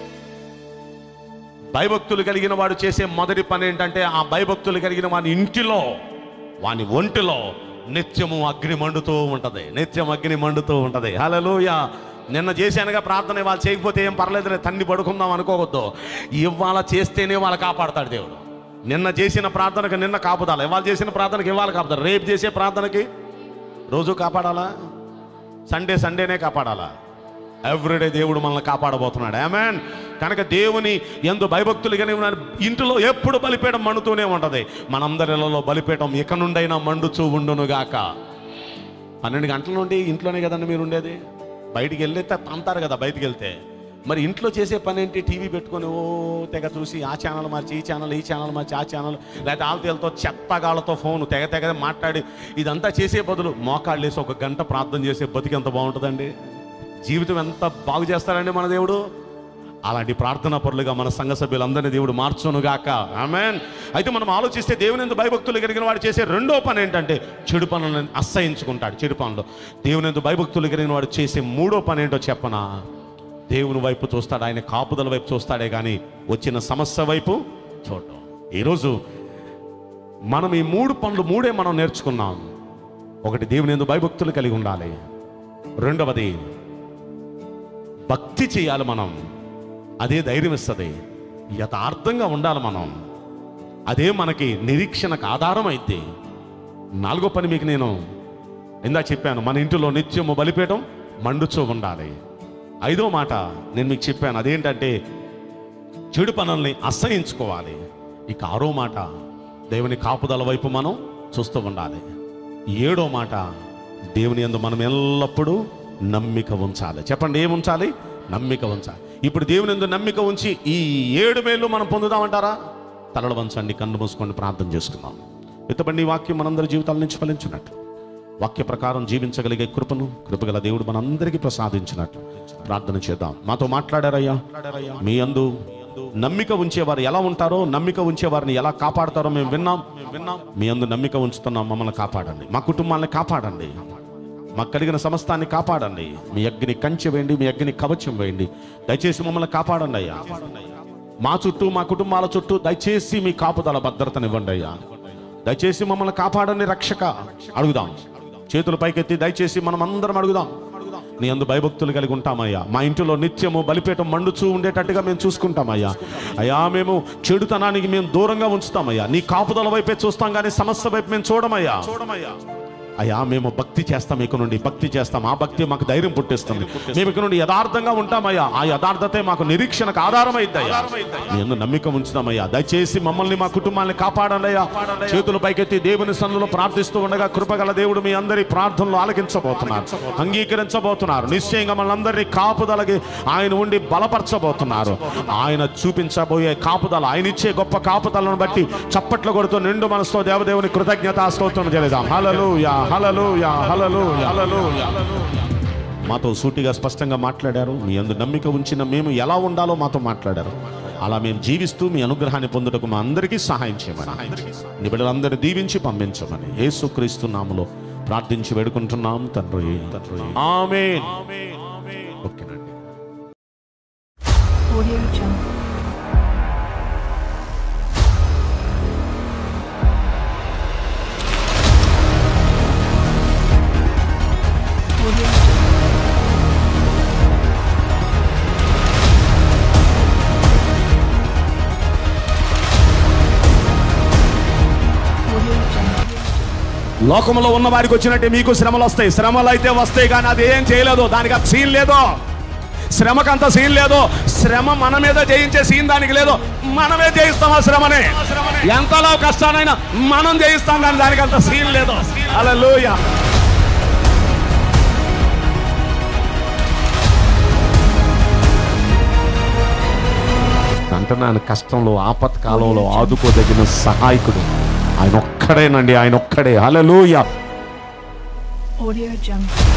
భయభక్తులు కలిగిన వాడు చేసే మొదటి పని ఏంటంటే ఆ భయభక్తులు కలిగిన వాని ఇంటిలో వాని ఒంటిలో నిత్యము అగ్ని మండుతూ ఉంటది నిత్యం అగ్ని మండుతూ ఉంటది హలోయ నిన్న చేశానుగా ప్రార్థన ఇవాళ చేయకపోతే ఏం పర్లేదు తన్ని పడుకుందాం అనుకోవద్దు ఇవాళ చేస్తేనే వాళ్ళ కాపాడతాడు దేవుడు నిన్న చేసిన ప్రార్థనకు నిన్న కాపుదాలి ఇవాళ చేసిన ప్రార్థనకి ఇవాళ కాపుతాడు రేపు చేసే ప్రార్థనకి రోజు కాపాడాలా సండే సండేనే కాపాడాలా ఎవ్రీడే దేవుడు మనల్ని కాపాడబోతున్నాడు ఆమెన్ కనుక దేవుని ఎందు భయభక్తులు కలిగి ఉన్న ఇంటిలో ఎప్పుడు బలిపీఠం మండుతూనే ఉంటది మనందరిలో బలిపీఠం ఇక నుండైనా మండుచూ ఉండునుగాక పన్నెండు గంటల నుండి ఇంట్లోనే కదండి మీరు ఉండేది బయటికి వెళ్ళితే అంటారు కదా బయటికి వెళ్తే మరి ఇంట్లో చేసే పని ఏంటి టీవీ పెట్టుకొని ఓ తెగ చూసి ఆ ఛానల్ మార్చి ఈ ఛానల్ ఈ ఛానల్ మార్చి ఆ ఛానల్ లేకపోతే ఆల్తీలతో చెత్తగాళ్ళతో ఫోన్ తెగ తెగ మాట్లాడి ఇదంతా చేసే బదులు మోకాళ్ళు వేసి ఒక గంట ప్రార్థన చేసే బతికి ఎంత బాగుంటుందండి జీవితం ఎంత బాగు చేస్తాడండి మన దేవుడు అలాంటి ప్రార్థనా పరులుగా మన సంఘ సభ్యులందరినీ దేవుడు మార్చునుగాక ఆమెన్ అయితే మనం ఆలోచిస్తే దేవుని ఎందు భయభక్తులు కలిగిన వాడు చేసే రెండో పని ఏంటంటే చెడు పనులను అసహించుకుంటాడు చెడు పనులు దేవుని ఎందు భయభక్తులు కలిగిన వాడు చేసే మూడో పని ఏంటో చెప్పనా దేవుని వైపు చూస్తాడు ఆయన కాపుదల వైపు చూస్తాడే కానీ వచ్చిన సమస్య వైపు చూడటం ఈరోజు మనం ఈ మూడు పనులు మూడే మనం నేర్చుకున్నాం ఒకటి దేవుని ఎందు భయభక్తులు కలిగి ఉండాలి రెండవది భక్తి చేయాలి మనం అదే ధైర్యం ఇస్తుంది యథార్థంగా ఉండాలి మనం అదే మనకి నిరీక్షణకు ఆధారం అయితే నాలుగో పని మీకు నేను ఇందా చెప్పాను మన ఇంటిలో నిత్యము బలిపీఠం మండుచూ ఉండాలి ఐదో మాట నేను మీకు చెప్పాను అదేంటంటే చెడు పనుల్ని అసహించుకోవాలి ఇక ఆరో మాట దేవుని కాపుదల వైపు మనం చూస్తూ ఉండాలి ఏడో మాట దేవుని యందు మనం ఎల్లప్పుడూ నమ్మిక ఉంచాలి చెప్పండి ఏం ఉంచాలి నమ్మిక ఉంచాలి ఇప్పుడు దేవుని యందు నమ్మిక ఉంచి ఈ ఏడు మేలు మనం పొందుదామంటారా తలలు వంచండి కన్ను మూసుకొని ప్రార్థన చేసుకుందాం ఎత్తబండి ఈ వాక్యం మనందరి జీవితాల నుంచి ఫలించినట్టు వాక్య ప్రకారం జీవించగలిగే కృపను కృపగల దేవుడు మనందరికీ ప్రసాదించినట్లు ప్రార్థన చేద్దాం మాతో మాట్లాడారయ్యా మీ అందు నమ్మిక ఉంచేవారు ఎలా ఉంటారో నమ్మిక ఉంచేవారిని ఎలా కాపాడతారో మేము విన్నాం విన్నాం మీ అందు నమ్మిక ఉంచుతున్నాం మమ్మల్ని కాపాడండి మా కుటుంబాన్ని కాపాడండి మాకు కలిగిన సమస్తాన్ని కాపాడండి మీ అగ్ని కంచె వేయండి మీ అగ్ని కవచం వేయండి దయచేసి మమ్మల్ని కాపాడండి అయ్యా మా చుట్టూ మా కుటుంబాల చుట్టూ దయచేసి మీ కాపుదల భద్రతనివ్వండి అయ్యా దయచేసి మమ్మల్ని కాపాడండి రక్షక అడుగుదాం చేతులు పైకెత్తి దయచేసి మనం అందరం అడుగుదాం నీ అందు భయభక్తులు కలిగి ఉంటామయ్యా మా ఇంటిలో నిత్యము బలిపీఠం మండుచూ ఉండేటట్టుగా మేము చూసుకుంటామయ్యా అయ్యా మేము చెడుతనానికి మేము దూరంగా ఉంచుతామయ్యా నీ కాపుదల వైపే చూస్తాం కానీ సమస్య వైపు మేము చూడమయ్యా చూడమయ్యా అయ్యా మేము భక్తి చేస్తాం ఇక నుండి భక్తి చేస్తాం ఆ భక్తి మాకు ధైర్యం పుట్టిస్తుంది మేము ఇక నుండి యథార్థంగా ఉంటామయ్యా ఆ యథార్థతే మాకు నిరీక్షణకు ఆధారం అయ్యా నేను నమ్మిక ఉంచుతామయ్యా దయచేసి మమ్మల్ని మా కుటుంబాన్ని కాపాడండి అయ్యా చేతులు పైకెత్తి దేవుని సన్నులో ప్రార్థిస్తూ ఉండగా కృపగల దేవుడు మీ అందరి ప్రార్థనలు ఆలకించబోతున్నారు అంగీకరించబోతున్నారు నిశ్చయంగా మనందరినీ కాపుదలకి ఆయన ఉండి బలపరచబోతున్నారు ఆయన చూపించబోయే కాపుదల ఆయన ఇచ్చే గొప్ప కాపుదలను బట్టి చప్పట్లు కొడుతూ నిండు మనసుతో దేవదేవుని కృతజ్ఞత స్తోత్రం చేద్దాం హలలుయా హలలుయా హలలుయా హలలుయా మాతో సూటిగా స్పష్టంగా మాట్లాడారు మీ అందు నమ్మిక ఉంచిన మేము ఎలా ఉండాలో మాతో మాట్లాడారు అలా మేము జీవిస్తూ మీ అనుగ్రహాన్ని పొందుటకు మా అందరికీ సహాయం చేయమని నీ బిడ్డలందరూ దీవించి పంపించమని యేసుక్రీస్తు నామలో ప్రార్థించి వేడుకుంటున్నాం తండ్రి తండ్రి ఆమేన్ ఓకేనండి Audio Jungle. Audio Jungle. Audio Jungle. లోకంలో ఉన్న వారికి వచ్చినట్టే మీకు శ్రమలు వస్తాయి శ్రమలు అయితే వస్తాయి కానీ అది ఏం చేయలేదు దానికి అంత సీన్ లేదు శ్రమకు అంత సీన్ లేదు శ్రమ మన మీద జయించే సీన్ దానికి లేదు మనమే జయిస్తాం ఆ శ్రమని ఎంతలో కష్టానైనా మనం జయిస్తాం కానీ దానికి అంత సీన్ లేదు అలా అంటున్నాను కష్టంలో ఆపత్కాలంలో ఆదుకోదగిన సహాయకుడు ఆయన ఒక్కడేనండి ఆయన ఒక్కడే హల్లెలూయా Audio Jungle.